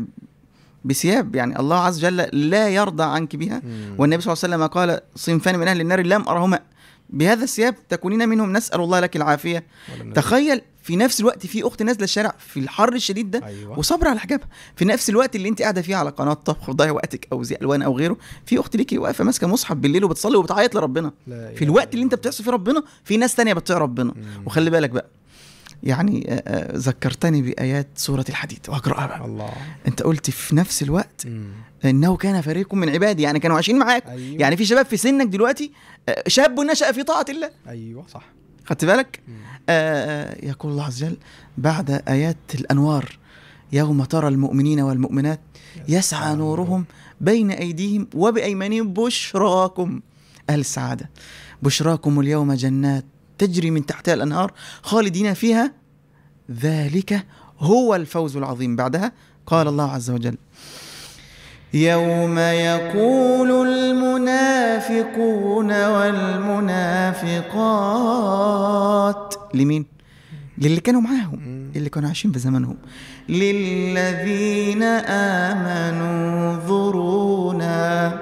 بثياب يعني الله عز وجل لا يرضى عنك بها مم. والنبي صلى الله عليه وسلم قال صنفان من أهل النار لم أرهما بهذا الثياب تكونين منهم نسأل الله لك العافية ولا النبي. تخيل في نفس الوقت في أخت نازلة الشارع في الحر الشديد ده ايوه وصبر على حجابها في نفس الوقت اللي انت قاعده فيه على قناه طبخ وضيع وقتك او زي الوان او غيره في اخت ليكي واقفه ماسكه مصحف بالليل وبتصلي وبتعيط لربنا لا إله في الوقت إلا اللي انت الله. بتعصي فيه ربنا في ناس تانية بتطيع ربنا مم. وخلي بالك بقى يعني آه، آه، ذكرتني بايات سوره الحديد واقراها بقى الله انت قلت في نفس الوقت مم. انه كان فريق من عبادي يعني كانوا عايشين معاك ايوه يعني في شباب في سنك دلوقتي آه، شاب نشأ في طاعه الله ايوه صح خدت بالك مم. آه، يقول الله عز وجل بعد آيات الأنوار يوم ترى المؤمنين والمؤمنات يسعى نورهم بين أيديهم وبأيمانهم بشراكم أهل السعادة بشراكم اليوم جنات تجري من تحتها الأنهار خالدين فيها ذلك هو الفوز العظيم بعدها قال الله عز وجل يوم يقول المنافقون والمنافقات لمين؟ للي كانوا معاهم مم. اللي كانوا عايشين في زمانهم للذين آمنوا انظرونا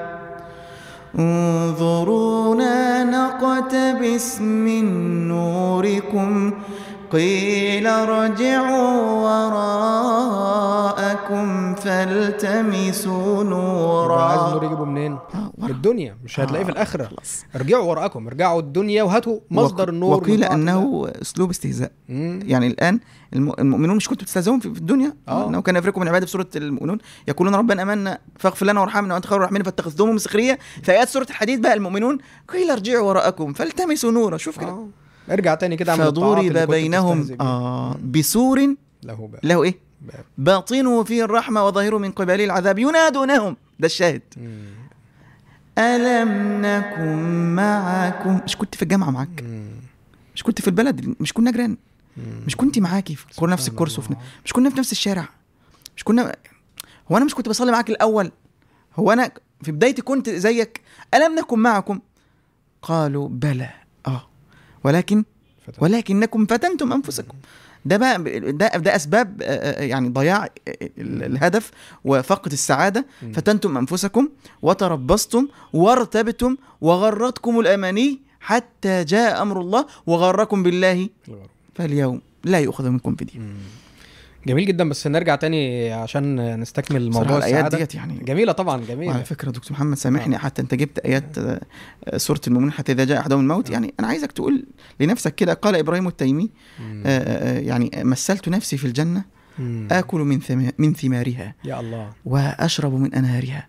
انظرونا نقتبس من نوركم قيل ارجعوا وراءكم فالتمسوا يبقى عايز النور نورا يجيبه منين؟ آه، من ورا. الدنيا مش هتلاقيه في آه، الاخره خلاص. ارجعوا وراءكم ارجعوا الدنيا وهاتوا مصدر وق- النور من وقيل طاعة الله. انه اسلوب استهزاء مم. يعني الان الم- المؤمنون مش كنتوا بتستهزئون في في الدنيا آه. انه كان يفرقكم من عباده في سوره المؤمنون يقولون ربنا امنا فاغفر لنا وارحمنا وانت خير الراحمين فاتخذتموهم سخريه في ايات سوره الحديد بقى المؤمنون قيل ارجعوا وراءكم فالتمسوا نورا شوف كده آه. ارجع تاني كده اعمل الطاعات اللي فضرب كنت بينهم بتستهزئ بيها. آه بسور له بقى له ايه باب. باطنه فيه الرحمه وظاهره من قبله العذاب ينادونهم ده الشاهد مم. الم نكن معكم مش كنت في الجامعه معاك مم. مش كنت في البلد مش كنا جيران مم. مش كنت معاكي في كنا نفس سبحان الكورس وفي الله. مش كنا في نفس الشارع مش كنا هو انا مش كنت بصلي معاك الاول هو انا في بدايتي كنت زيك الم نكن معكم قالوا بلى اه ولكن فتح. ولكنكم فتنتم انفسكم ده بقى ده ده اسباب آه، آه، يعني ضياع آه، ال- الهدف وفقد السعاده مم. فتنتم انفسكم وتربصتم وارتبتم وغرتكم الاماني حتى جاء امر الله وغركم بالله الغرب. فاليوم لا يؤخذ منكم فدية مم. جميل جدا بس نرجع تاني عشان نستكمل موضوع موضوع الايات السعاده ديت يعني جميله طبعا وعلى جميله فكره دكتور محمد سامحني حتى انت جبت ايات آه، آه، سوره المؤمنين حتى اذا جاء احدهم الموت يعني انا عايزك تقول لنفسك كده قال ابراهيم التيمي مم. آه، آه، آه، يعني مثلت نفسي في الجنه مم. اكل من ثم- من ثمارها يا الله واشرب من انهارها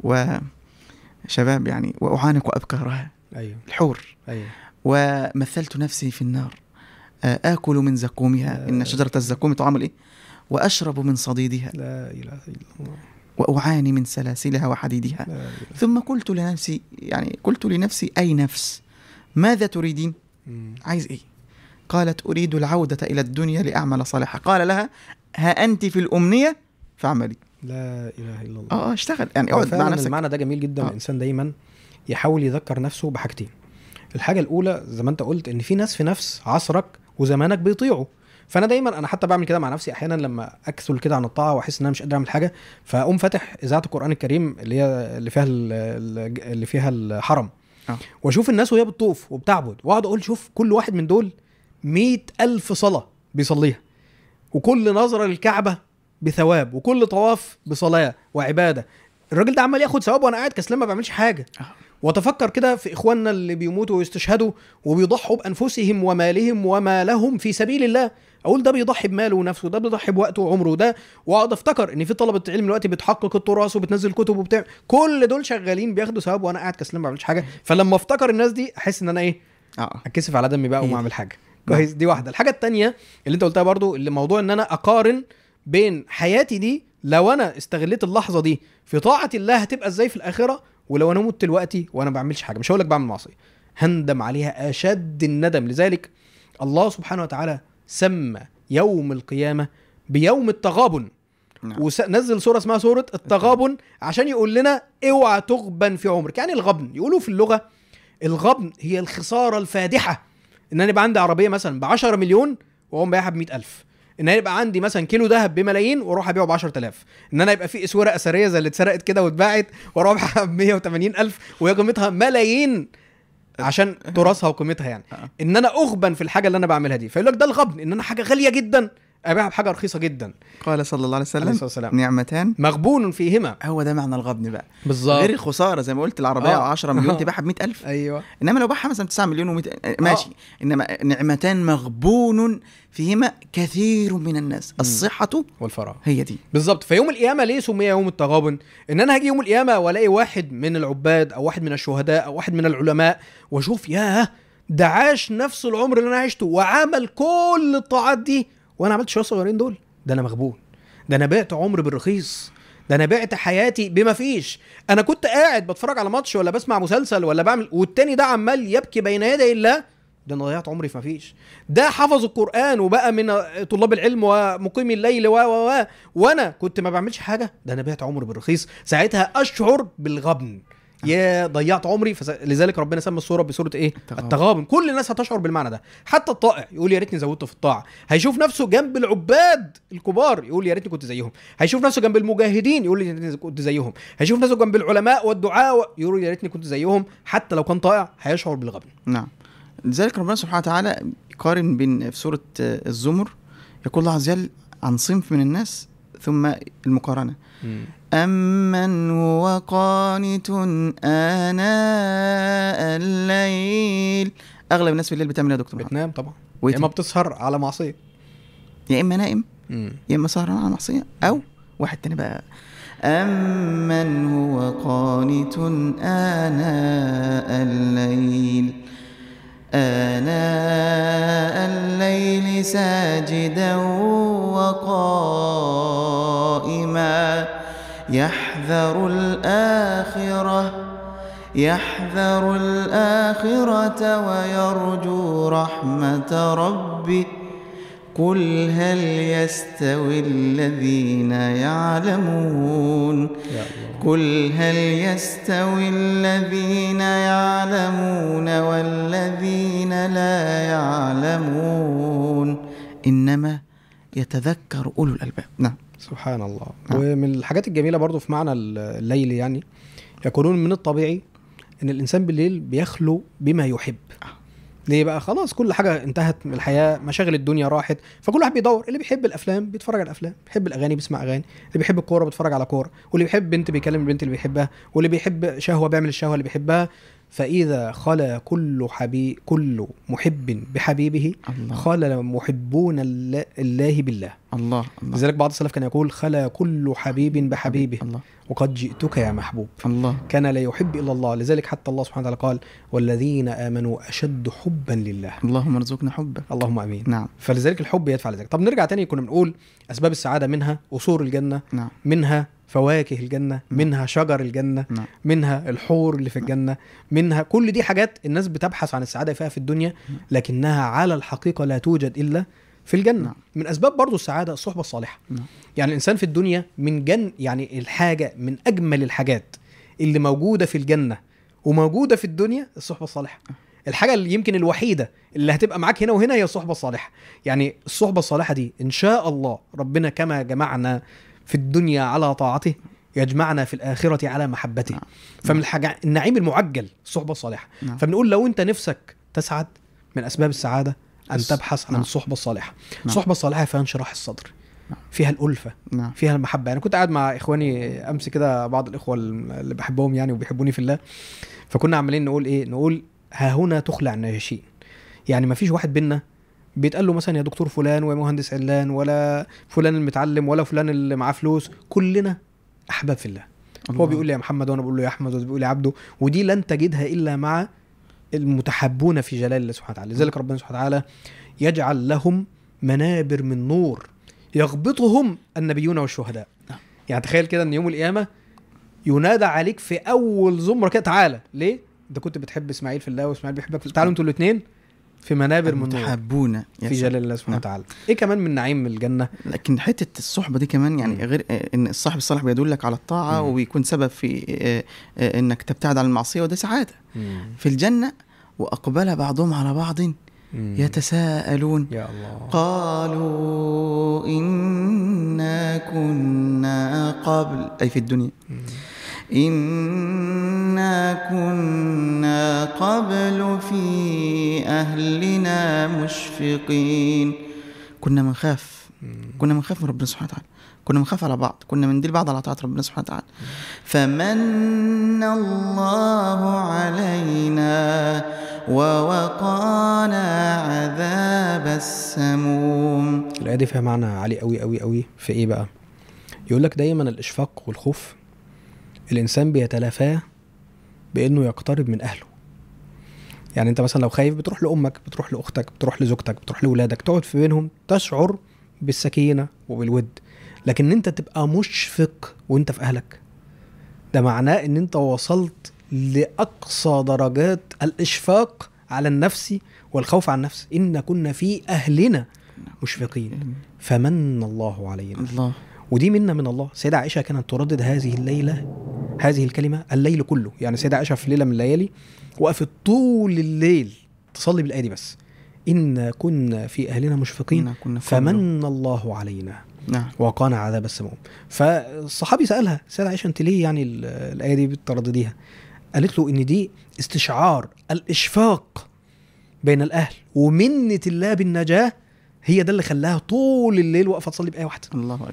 وشباب يعني واعانق ابكارها ايوه الحور ايوه ومثلت نفسي في النار آه، آكل من زقومها آه. إن شجرة الزقوم طعام الإيه وأشرب من صديدها لا اله الا الله وأعاني من سلاسلها وحديدها لا اله ثم قلت لنفسي يعني قلت لنفسي أي نفس ماذا تريدين مم. عايز إيه قالت أريد العودة إلى الدنيا لأعمل صالحا قال لها ها أنت في الأمنية فاعملي لا اله الا الله اه آه، اشتغل يعني هو اقعد مع فعلا نفسك المعنى ده جميل جدا آه. الانسان دايما يحاول يذكر نفسه بحاجتين الحاجه الاولى زي ما انت قلت ان في ناس في نفس عصرك وزمانك بيطيعوا فانا دايما انا حتى بعمل كده مع نفسي احيانا لما اكسل كده عن الطاعه واحس ان انا مش قادر اعمل حاجه فاقوم فاتح اذاعه القران الكريم اللي هي اللي فيها ال- ال- اللي فيها الحرم آه. واشوف الناس وهي بتطوف وبتعبد واقعد اقول شوف كل واحد من دول مئة ألف صلاة بيصليها وكل نظرة للكعبة بثواب وكل طواف بصلاة وعبادة الراجل ده عمال ياخد ثواب وانا قاعد كسلان ما بعملش حاجة آه. واتفكر كده في اخواننا اللي بيموتوا ويستشهدوا وبيضحوا بانفسهم ومالهم وما لهم في سبيل الله اقول ده بيضحي بماله ونفسه ده بيضحي بوقته وعمره ده واقعد افتكر ان في طلبه علم دلوقتي بتحقق التراث وبتنزل كتب وبتاع كل دول شغالين بياخدوا ثواب وانا قاعد كسلان ما بعملش حاجه فلما افتكر الناس دي احس ان انا ايه اه اتكسف على دمي بقى هي وما دي. اعمل حاجه كويس دي واحده الحاجه التانية اللي انت قلتها برضو اللي موضوع ان انا اقارن بين حياتي دي لو انا استغليت اللحظه دي في طاعه الله هتبقى ازاي في الاخره ولو انا مت دلوقتي وانا ما بعملش حاجه مش هقول لك بعمل معصيه هندم عليها اشد الندم لذلك الله سبحانه وتعالى سمى يوم القيامه بيوم التغابن نعم. ونزل سوره اسمها سوره التغابن عشان يقول لنا اوعى تغبن في عمرك يعني الغبن يقولوا في اللغه الغبن هي الخساره الفادحه ان انا يبقى عندي عربيه مثلا ب 10 مليون واقوم بايعها ب 100000 ان انا يبقى عندي مثلا كيلو ذهب بملايين واروح ابيعه ب 10000 ان انا يبقى في اسوره اثريه زي اللي اتسرقت كده واتباعت واروح ابيعها ب 180000 وهي قيمتها ملايين عشان تراثها وقيمتها يعني آه. ان انا اغبن في الحاجه اللي انا بعملها دي فيقول لك ده الغبن ان انا حاجه غاليه جدا ابيعها بحاجه رخيصه جدا قال صلى الله عليه عليه وسلم الصلاه والسلام نعمتان مغبون فيهما هو ده معنى الغبن بقى بالظبط غير الخساره زي ما قلت العربيه آه. 10 مليون آه. تبيعها ب 100000 ايوه انما لو باعها مثلا 9 مليون و100 ماشي انما نعمتان مغبون فيهما كثير من الناس الصحه والفراغ هي دي بالظبط فيوم القيامه ليه سمي يوم التغابن ان انا هاجي يوم القيامه والاقي واحد من العباد او واحد من الشهداء او واحد من العلماء واشوف ياه ده عاش نفس العمر اللي انا عشته وعمل كل الطاعات دي وانا عملت شويه صغيرين دول ده انا مغبون ده انا بعت عمر بالرخيص ده انا بعت حياتي بما فيش انا كنت قاعد بتفرج على ماتش ولا بسمع مسلسل ولا بعمل والتاني ده عمال يبكي بين يدي الله ده انا ضيعت عمري في ما فيش ده حفظ القران وبقى من طلاب العلم ومقيم الليل و و و وانا كنت ما بعملش حاجه ده انا بعت عمري بالرخيص ساعتها اشعر بالغبن يا ضيعت عمري فس... لذلك ربنا سمى السوره بسوره ايه التغابن. التغابن كل الناس هتشعر بالمعنى ده حتى الطائع يقول يا ريتني زودت في الطاعه هيشوف نفسه جنب العباد الكبار يقول يا ريتني كنت زيهم هيشوف نفسه جنب المجاهدين يقول يا ريتني كنت زيهم هيشوف نفسه جنب العلماء والدعاء و- يقول يا ريتني كنت زيهم حتى لو كان طائع هيشعر بالغبن نعم لذلك ربنا سبحانه وتعالى يقارن بين في سورة آه، الزمر يقول الله عز وجل عن صنف من الناس ثم المقارنة مم. أمن هو قانت آناء الليل أغلب الناس بالليل بتعمل إيه يا دكتور محمد؟ بتنام طبعا يا ويتم. اما بتسهر على معصيه يا إما نائم مم. يا إما سهران على معصية أو واحد تاني بقى أمن هو قانت آناء الليل آناء الليل ساجدا وقائما يحذر الآخرة يحذر الآخرة ويرجو رحمة ربه قل هل يستوي الذين يعلمون يا الله قل هل يستوي الذين يعلمون والذين لا يعلمون إنما يتذكر أولو الألباب نعم سبحان الله نعم. ومن الحاجات الجميله برضو في معنى الليل يعني يقولون من الطبيعي ان الانسان بالليل بيخلو بما يحب ليه بقى خلاص كل حاجه انتهت من الحياه مشاغل الدنيا راحت فكل واحد بيدور اللي بيحب الافلام بيتفرج على الافلام بيحب الاغاني بيسمع اغاني اللي بيحب الكوره بيتفرج على كوره واللي بيحب بنت بيكلم البنت اللي بيحبها واللي بيحب شهوه بيعمل الشهوه اللي بيحبها فاذا خلا كل حبيب كل محب بحبيبه الله خلا محبون الل- الله بالله الله الله لذلك بعض السلف كان يقول خلا كل حبيب بحبيبه الله وقد جئتك يا محبوب الله كان لا يحب الا الله لذلك حتى الله سبحانه وتعالى قال والذين امنوا اشد حبا لله اللهم ارزقنا حبك اللهم امين نعم فلذلك الحب يدفع لذلك طب نرجع تاني كنا بنقول اسباب السعاده منها قصور الجنه نعم منها فواكه الجنه منها شجر الجنه نعم منها الحور اللي في الجنه منها كل دي حاجات الناس بتبحث عن السعاده فيها في الدنيا لكنها على الحقيقه لا توجد الا في الجنه نعم. من اسباب برضو السعاده الصحبه الصالحه نعم. يعني الانسان في الدنيا من جن يعني الحاجه من اجمل الحاجات اللي موجوده في الجنه وموجوده في الدنيا الصحبه الصالحه الحاجه اللي يمكن الوحيده اللي هتبقى معاك هنا وهنا هي الصحبه الصالحه يعني الصحبه الصالحه دي ان شاء الله ربنا كما جمعنا في الدنيا على طاعته يجمعنا في الآخرة على محبته نعم. فمن الحاجة النعيم المعجل الصحبة الصالحة نعم. فبنقول لو أنت نفسك تسعد من أسباب السعادة أن الص- تبحث عن نعم. الصحبة الصالحة نعم. الصحبة الصالحة فيها انشراح الصدر نعم. فيها الألفة نعم فيها المحبة يعني كنت قاعد مع إخواني أمس كده بعض الإخوة اللي بحبهم يعني وبيحبوني في الله فكنا عمالين نقول إيه نقول ها هنا تخلع النجاشين يعني ما فيش واحد بينا بيتقال له مثلا يا دكتور فلان ومهندس علان ولا فلان المتعلم ولا فلان اللي معاه فلوس كلنا احباب في الله هو الله. بيقول لي يا محمد وانا بقول له يا احمد وهو بيقول لي يا عبده ودي لن تجدها الا مع المتحبون في جلال الله سبحانه وتعالى لذلك ربنا سبحانه وتعالى يجعل لهم منابر من نور يغبطهم النبيون والشهداء نعم. يعني تخيل كده ان يوم القيامه ينادى عليك في اول زمره كده تعالى ليه انت كنت بتحب اسماعيل في الله واسماعيل بيحبك في الله تعالوا انتوا الاثنين في منابر من نور المتحبون يا في سلام. جلال الله سبحانه نعم. وتعالى ايه كمان من نعيم الجنه لكن حته الصحبه دي كمان يعني مم. غير آه، ان الصاحب الصالح بيدلك على الطاعه مم. وبيكون سبب في آه، آه، انك تبتعد عن المعصيه وده سعاده في الجنه واقبل بعضهم على بعض يتساءلون يا الله قالوا إنا كنا قبل أي في الدنيا إنا كنا قبل في أهلنا مشفقين كنا بنخاف كنا بنخاف من ربنا سبحانه وتعالى كنا بنخاف على بعض كنا بندير بعض على طاعة ربنا سبحانه وتعالى فمن الله علينا ووقانا عذاب السموم الايه دي فيها معنى عالي قوي قوي قوي في ايه بقى يقول لك دايما الاشفاق والخوف الانسان بيتلافاه بانه يقترب من اهله يعني انت مثلا لو خايف بتروح لامك بتروح لاختك بتروح لزوجتك بتروح لاولادك تقعد في بينهم تشعر بالسكينه وبالود لكن انت تبقى مشفق وانت في اهلك ده معناه ان انت وصلت لاقصى درجات الاشفاق على النفس والخوف عن النفس ان كنا في اهلنا مشفقين فمن الله علينا الله ودي منا من الله سيدة عائشة كانت تردد هذه الليلة هذه الكلمة الليل كله يعني سيدة عائشة في ليلة من الليالي وقفت طول الليل تصلي بالآية دي بس إن كنا في أهلنا مشفقين كنا كنا قبل. فمن الله علينا نعم وقانا عذاب السموم فالصحابي سألها سيدة عائشة أنت ليه يعني ال- الآية دي بتردديها قالت له إن دي استشعار الإشفاق بين الأهل ومنة الله بالنجاة هي ده اللي خلاها طول الليل واقفة تصلي بآية واحدة الله أكبر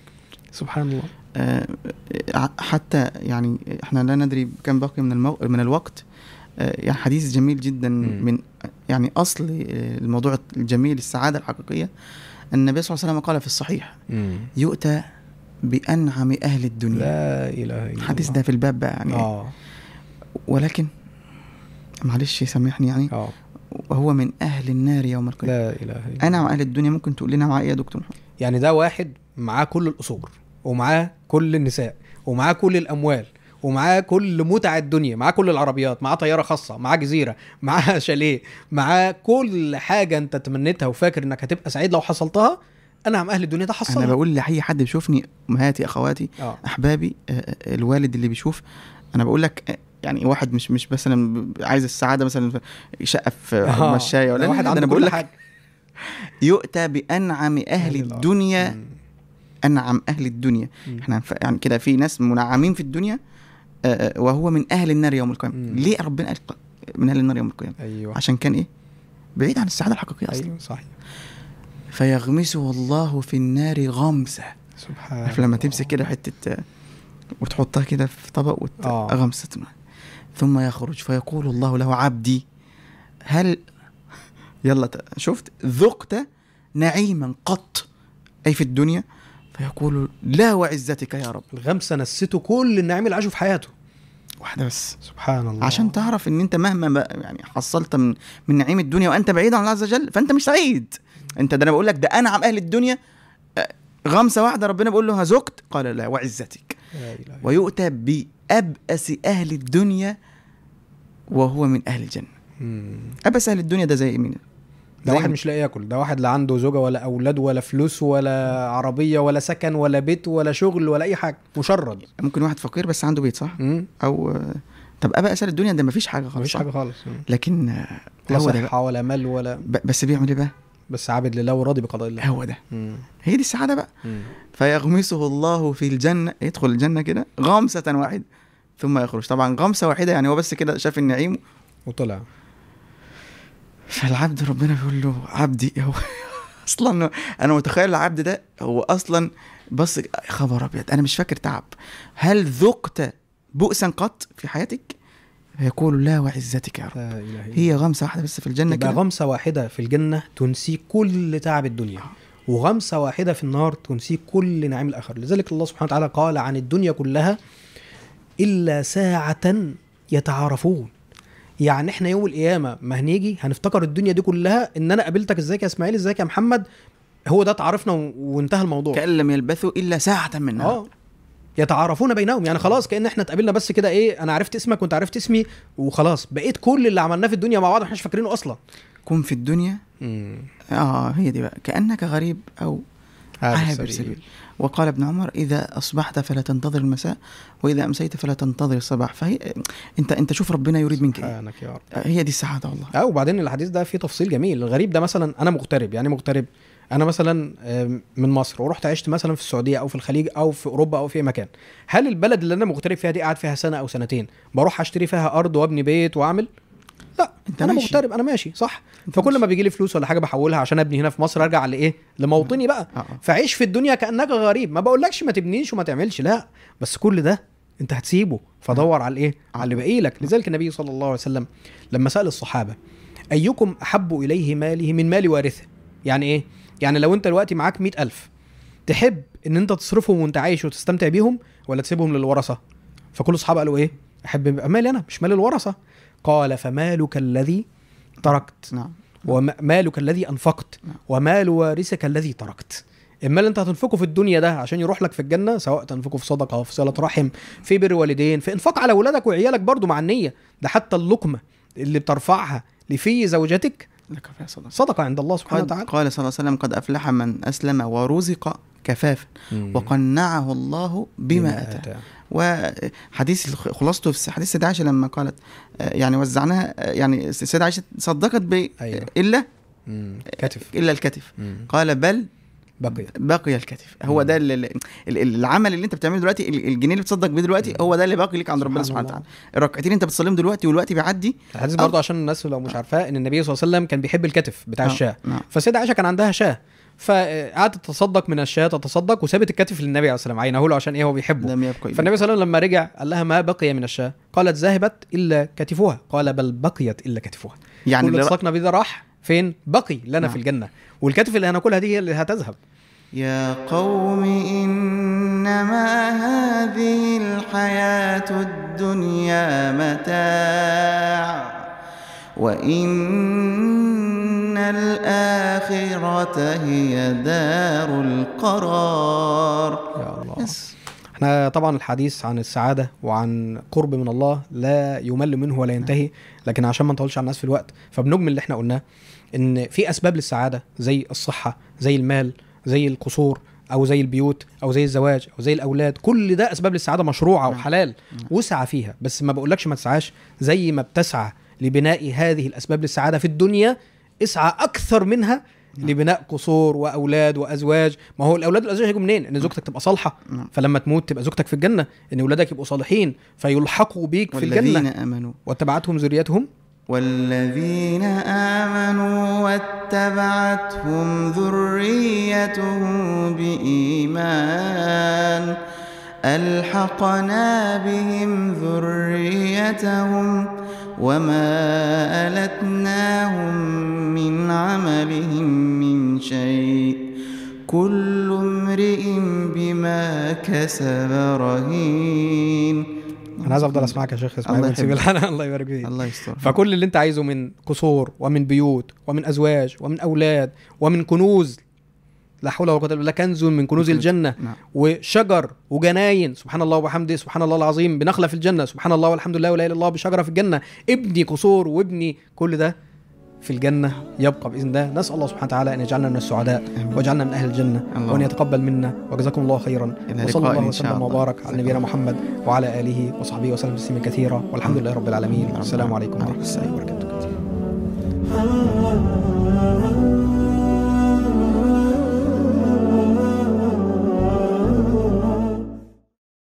سبحان الله آه، ع- حتى يعني احنا لا ندري كم بقي من المو... من الوقت آه، يعني حديث جميل جدا مم. من يعني اصل آه، الموضوع الجميل السعاده الحقيقيه النبي صلى الله عليه وسلم قال في الصحيح يؤتى بانعم اهل الدنيا لا اله الا الحديث الله ده في الباب بقى يعني اه ولكن معلش سامحني يعني اه وهو من اهل النار يوم القيامه لا اله الا الله انعم اهل الدنيا ممكن تقول لنا معاه ايه يا دكتور محمد يعني ده واحد معاه كل القصور ومعاه كل النساء ومعاه كل الاموال ومعاه كل متع الدنيا معاه كل العربيات معاه طياره خاصه معاه جزيره معاه شاليه معاه كل حاجه انت تمنيتها وفاكر انك هتبقى سعيد لو حصلتها انا عم اهل الدنيا ده انا حصلها بقول لاي حد بيشوفني امهاتي اخواتي اه احبابي آه، آه، الوالد اللي بيشوف انا بقول لك آه، يعني واحد مش مش مثلا ب- عايز السعاده مثلا في شقه في آه، مشايه ولا ده واحد لا، ده عنده انا بقول كل لك حاجه يؤتى بانعم اهل الدنيا مم. انعم اهل الدنيا مم. احنا ف- يعني كده في ناس منعمين في الدنيا آه، آه، وهو من اهل النار يوم القيامه مم. ليه ربنا قال ق- من اهل النار يوم القيامه ايوه عشان كان ايه بعيد عن السعاده الحقيقيه اصلا ايوه صحيح فيغمسه الله في النار غمسه سبحان عارف لما الله. تمسك كده حته آه، وتحطها كده في طبق آه. وغمسة ثم يخرج فيقول الله له عبدي هل يلا ت- شفت ذقت نعيما قط اي في الدنيا فيقول لا وعزتك يا رب الغمسه نسيته كل النعيم اللي عاشه في حياته واحده بس سبحان الله عشان تعرف ان انت مهما بقى يعني حصلت من من نعيم الدنيا وانت بعيد عن الله عز وجل فانت مش سعيد انت ده انا بقول لك ده انعم اهل الدنيا آه، غمسه واحده ربنا بيقول له هزقت قال لا وعزتك لا اله إلا ويؤتى بأبأس أهل الدنيا وهو من أهل الجنة مم. أبأس أهل الدنيا ده زي مين؟ ده زي واحد مش لاقي ياكل ده واحد لا عنده زوجه ولا اولاد ولا فلوس ولا عربيه ولا سكن ولا بيت ولا شغل ولا اي حاجه مشرد ممكن واحد فقير بس عنده بيت صح؟ مم. أو آه، طب أبأس أهل الدنيا ده مفيش حاجة خالص مفيش صح؟ حاجه خالص مم. لكن آه، لا هو ده بقى صحه ولا مال ولا ب- بس بيعمل إيه بقى؟ بس عابد لله وراضي بقضاء الله هو ده مم. هي دي السعادة بقى مم. فيغمسه الله في الجنة يدخل الجنة كده غمسة واحدة ثم يخرج طبعا غمسة واحدة يعني هو بس كده شاف النعيم وطلع فالعبد ربنا بيقول له عبدي هو اصلا انا متخيل العبد ده هو اصلا بص خبر ابيض انا مش فاكر تعب هل ذقت بؤسا قط في حياتك فيقول لا وعزتك يا رب لا اله الا هي غمسه واحده بس في الجنه يبقى كده غمسه واحده في الجنه تنسيك كل تعب الدنيا وغمسه واحده في النار تنسيك كل نعيم الاخره لذلك الله سبحانه وتعالى قال عن الدنيا كلها الا ساعه يتعارفون يعني احنا يوم القيامه ما هنيجي هنفتكر الدنيا دي كلها ان انا قابلتك ازيك يا اسماعيل ازيك يا محمد هو ده اتعرفنا و- وانتهى الموضوع كان لم يلبثوا الا ساعه من نهار اه يتعارفون بينهم يعني خلاص كان احنا اتقابلنا بس كده ايه انا عرفت اسمك وانت عرفت اسمي وخلاص بقيت كل اللي عملناه في الدنيا مع بعض احنا مش فاكرينه اصلا كن في الدنيا اه هي دي بقى كانك غريب او عابر سبيل وقال ابن عمر اذا اصبحت فلا تنتظر المساء واذا امسيت فلا تنتظر الصباح فهي انت انت شوف ربنا يريد منك ايه سبحانك يا رب هي دي السعاده والله اه وبعدين الحديث ده فيه تفصيل جميل الغريب ده مثلا انا مغترب يعني مغترب انا مثلا آم، من مصر ورحت عشت مثلا في السعوديه او في الخليج او في اوروبا او في اي مكان هل البلد اللي انا مغترب فيها دي قاعد فيها سنه او سنتين بروح اشتري فيها ارض وابني بيت واعمل لا انت انا ماشي. مغترب انا ماشي صح انت فكل ماشي. ما بيجي لي فلوس ولا حاجه بحولها عشان ابني هنا في مصر ارجع لايه لموطني بقى اه آه. فعيش في الدنيا كانك غريب ما بقولكش ما تبنيش وما تعملش لا بس كل ده انت هتسيبه فدور على الايه على اللي باقي لك لذلك النبي صلى الله عليه وسلم لما سال الصحابه ايكم احب اليه ماله من مال وارثه يعني ايه يعني لو انت دلوقتي معاك مئة ألف تحب ان انت تصرفهم وانت عايش وتستمتع بيهم ولا تسيبهم للورثه فكل الصحابه قالوا ايه احب يبقى مالي انا مش مال الورثه قال فمالك الذي تركت نعم ومالك الذي انفقت نعم. ومال وارثك الذي تركت المال اللي انت هتنفقه في الدنيا ده عشان يروح لك في الجنه سواء تنفقه في صدقه في صله رحم في بر والدين في انفاق على اولادك وعيالك برضو مع النيه ده حتى اللقمه اللي بترفعها لفي زوجتك لك فيها صدقه صدقه عند الله سبحانه قد وتعالى قال صلى الله عليه وسلم قد افلح من اسلم ورزق كفافا وقنعه الله بما اتاه وحديث الخ- خلاصته في حديث سيدة عائشة لما قالت آه، يعني وزعناها آه، يعني سيدة عائشة صدقت ب أيوة. إلا مم. كتف إلا الكتف مم. قال بل بقي باقي الكتف هو مم. ده ال- ال- ال- العمل اللي انت بتعمله دلوقتي ال- الجنيه اللي بتصدق بيه دلوقتي هو ده اللي باقي لك عند ربنا سبحان سبحانه الله. وتعالى الركعتين اللي انت بتصليهم دلوقتي والوقت بيعدي الحديث أو- برضه عشان الناس لو مش عارفاه ان النبي صلى الله عليه وسلم كان بيحب الكتف بتاع آه، الشاه نعم فالسيدة عائشه كان عندها شاه فقعدت تتصدق من الشاة تتصدق وسابت الكتف للنبي عليه السلام عينه له عشان ايه هو بيحبه لم يبقى إلا فالنبي صلى الله عليه وسلم لما رجع قال لها ما بقي من الشاة قالت ذهبت الا كتفها قال بل بقيت الا كتفها يعني كل اللي تصدقنا بيه ده راح فين بقي لنا نعم. في الجنه والكتف اللي هناكلها دي هي اللي هتذهب يا قوم إنما هذه الحياة الدنيا متاع وإن الآخرة هي دار القرار يا الله بس احنا طبعا الحديث عن السعاده وعن قرب من الله لا يمل منه ولا ينتهي لكن عشان ما نطولش على الناس في الوقت فبنجمل اللي احنا قلناه ان في اسباب للسعاده زي الصحه زي المال زي القصور او زي البيوت او زي الزواج او زي الاولاد كل ده اسباب للسعاده مشروعه نعم. وحلال نعم. وسعى فيها بس ما بقولكش ما تسعاش زي ما بتسعى لبناء هذه الاسباب للسعاده في الدنيا اسعى اكثر منها نعم. لبناء قصور واولاد وازواج ما هو الاولاد والازواج هيجوا منين ان زوجتك تبقى صالحه نعم. فلما تموت تبقى زوجتك في الجنه ان اولادك يبقوا صالحين فيلحقوا بيك في والذين الجنه آمنوا واتبعتهم ذريتهم والذين آمنوا واتبعتهم ذريتهم بإيمان ألحقنا بهم ذريتهم وما ألتناهم من عملهم من شيء كل امرئ بما كسب رهين انا عايز افضل اسمعك يا شيخ اسماعيل الله ونسيب يحبك. الحلقه الله يبارك فيك الله يستر فكل اللي انت عايزه من قصور ومن بيوت ومن ازواج ومن اولاد ومن كنوز لا حول ولا قوه الا بالله كنز من كنوز كنوز. الجنه نعم وشجر وجناين سبحان الله وبحمده سبحان الله العظيم بنخله في الجنه سبحان الله والحمد لله ولا اله الا الله بشجره في الجنه ابني قصور وابني كل ده في الجنه يبقى باذن الله نسال الله سبحانه وتعالى ان يجعلنا من السعداء آمين. واجعلنا من اهل الجنه الله. وان يتقبل منا وجزاكم الله خيرا إلى وصلى لقاء الله إن شاء وسلم الله. وبارك على نبينا محمد وعلى اله وصحبه وسلم تسليما كثيرا والحمد لله رب العالمين رب والسلام عليكم ورحمه العالمين. الله وبركاته ah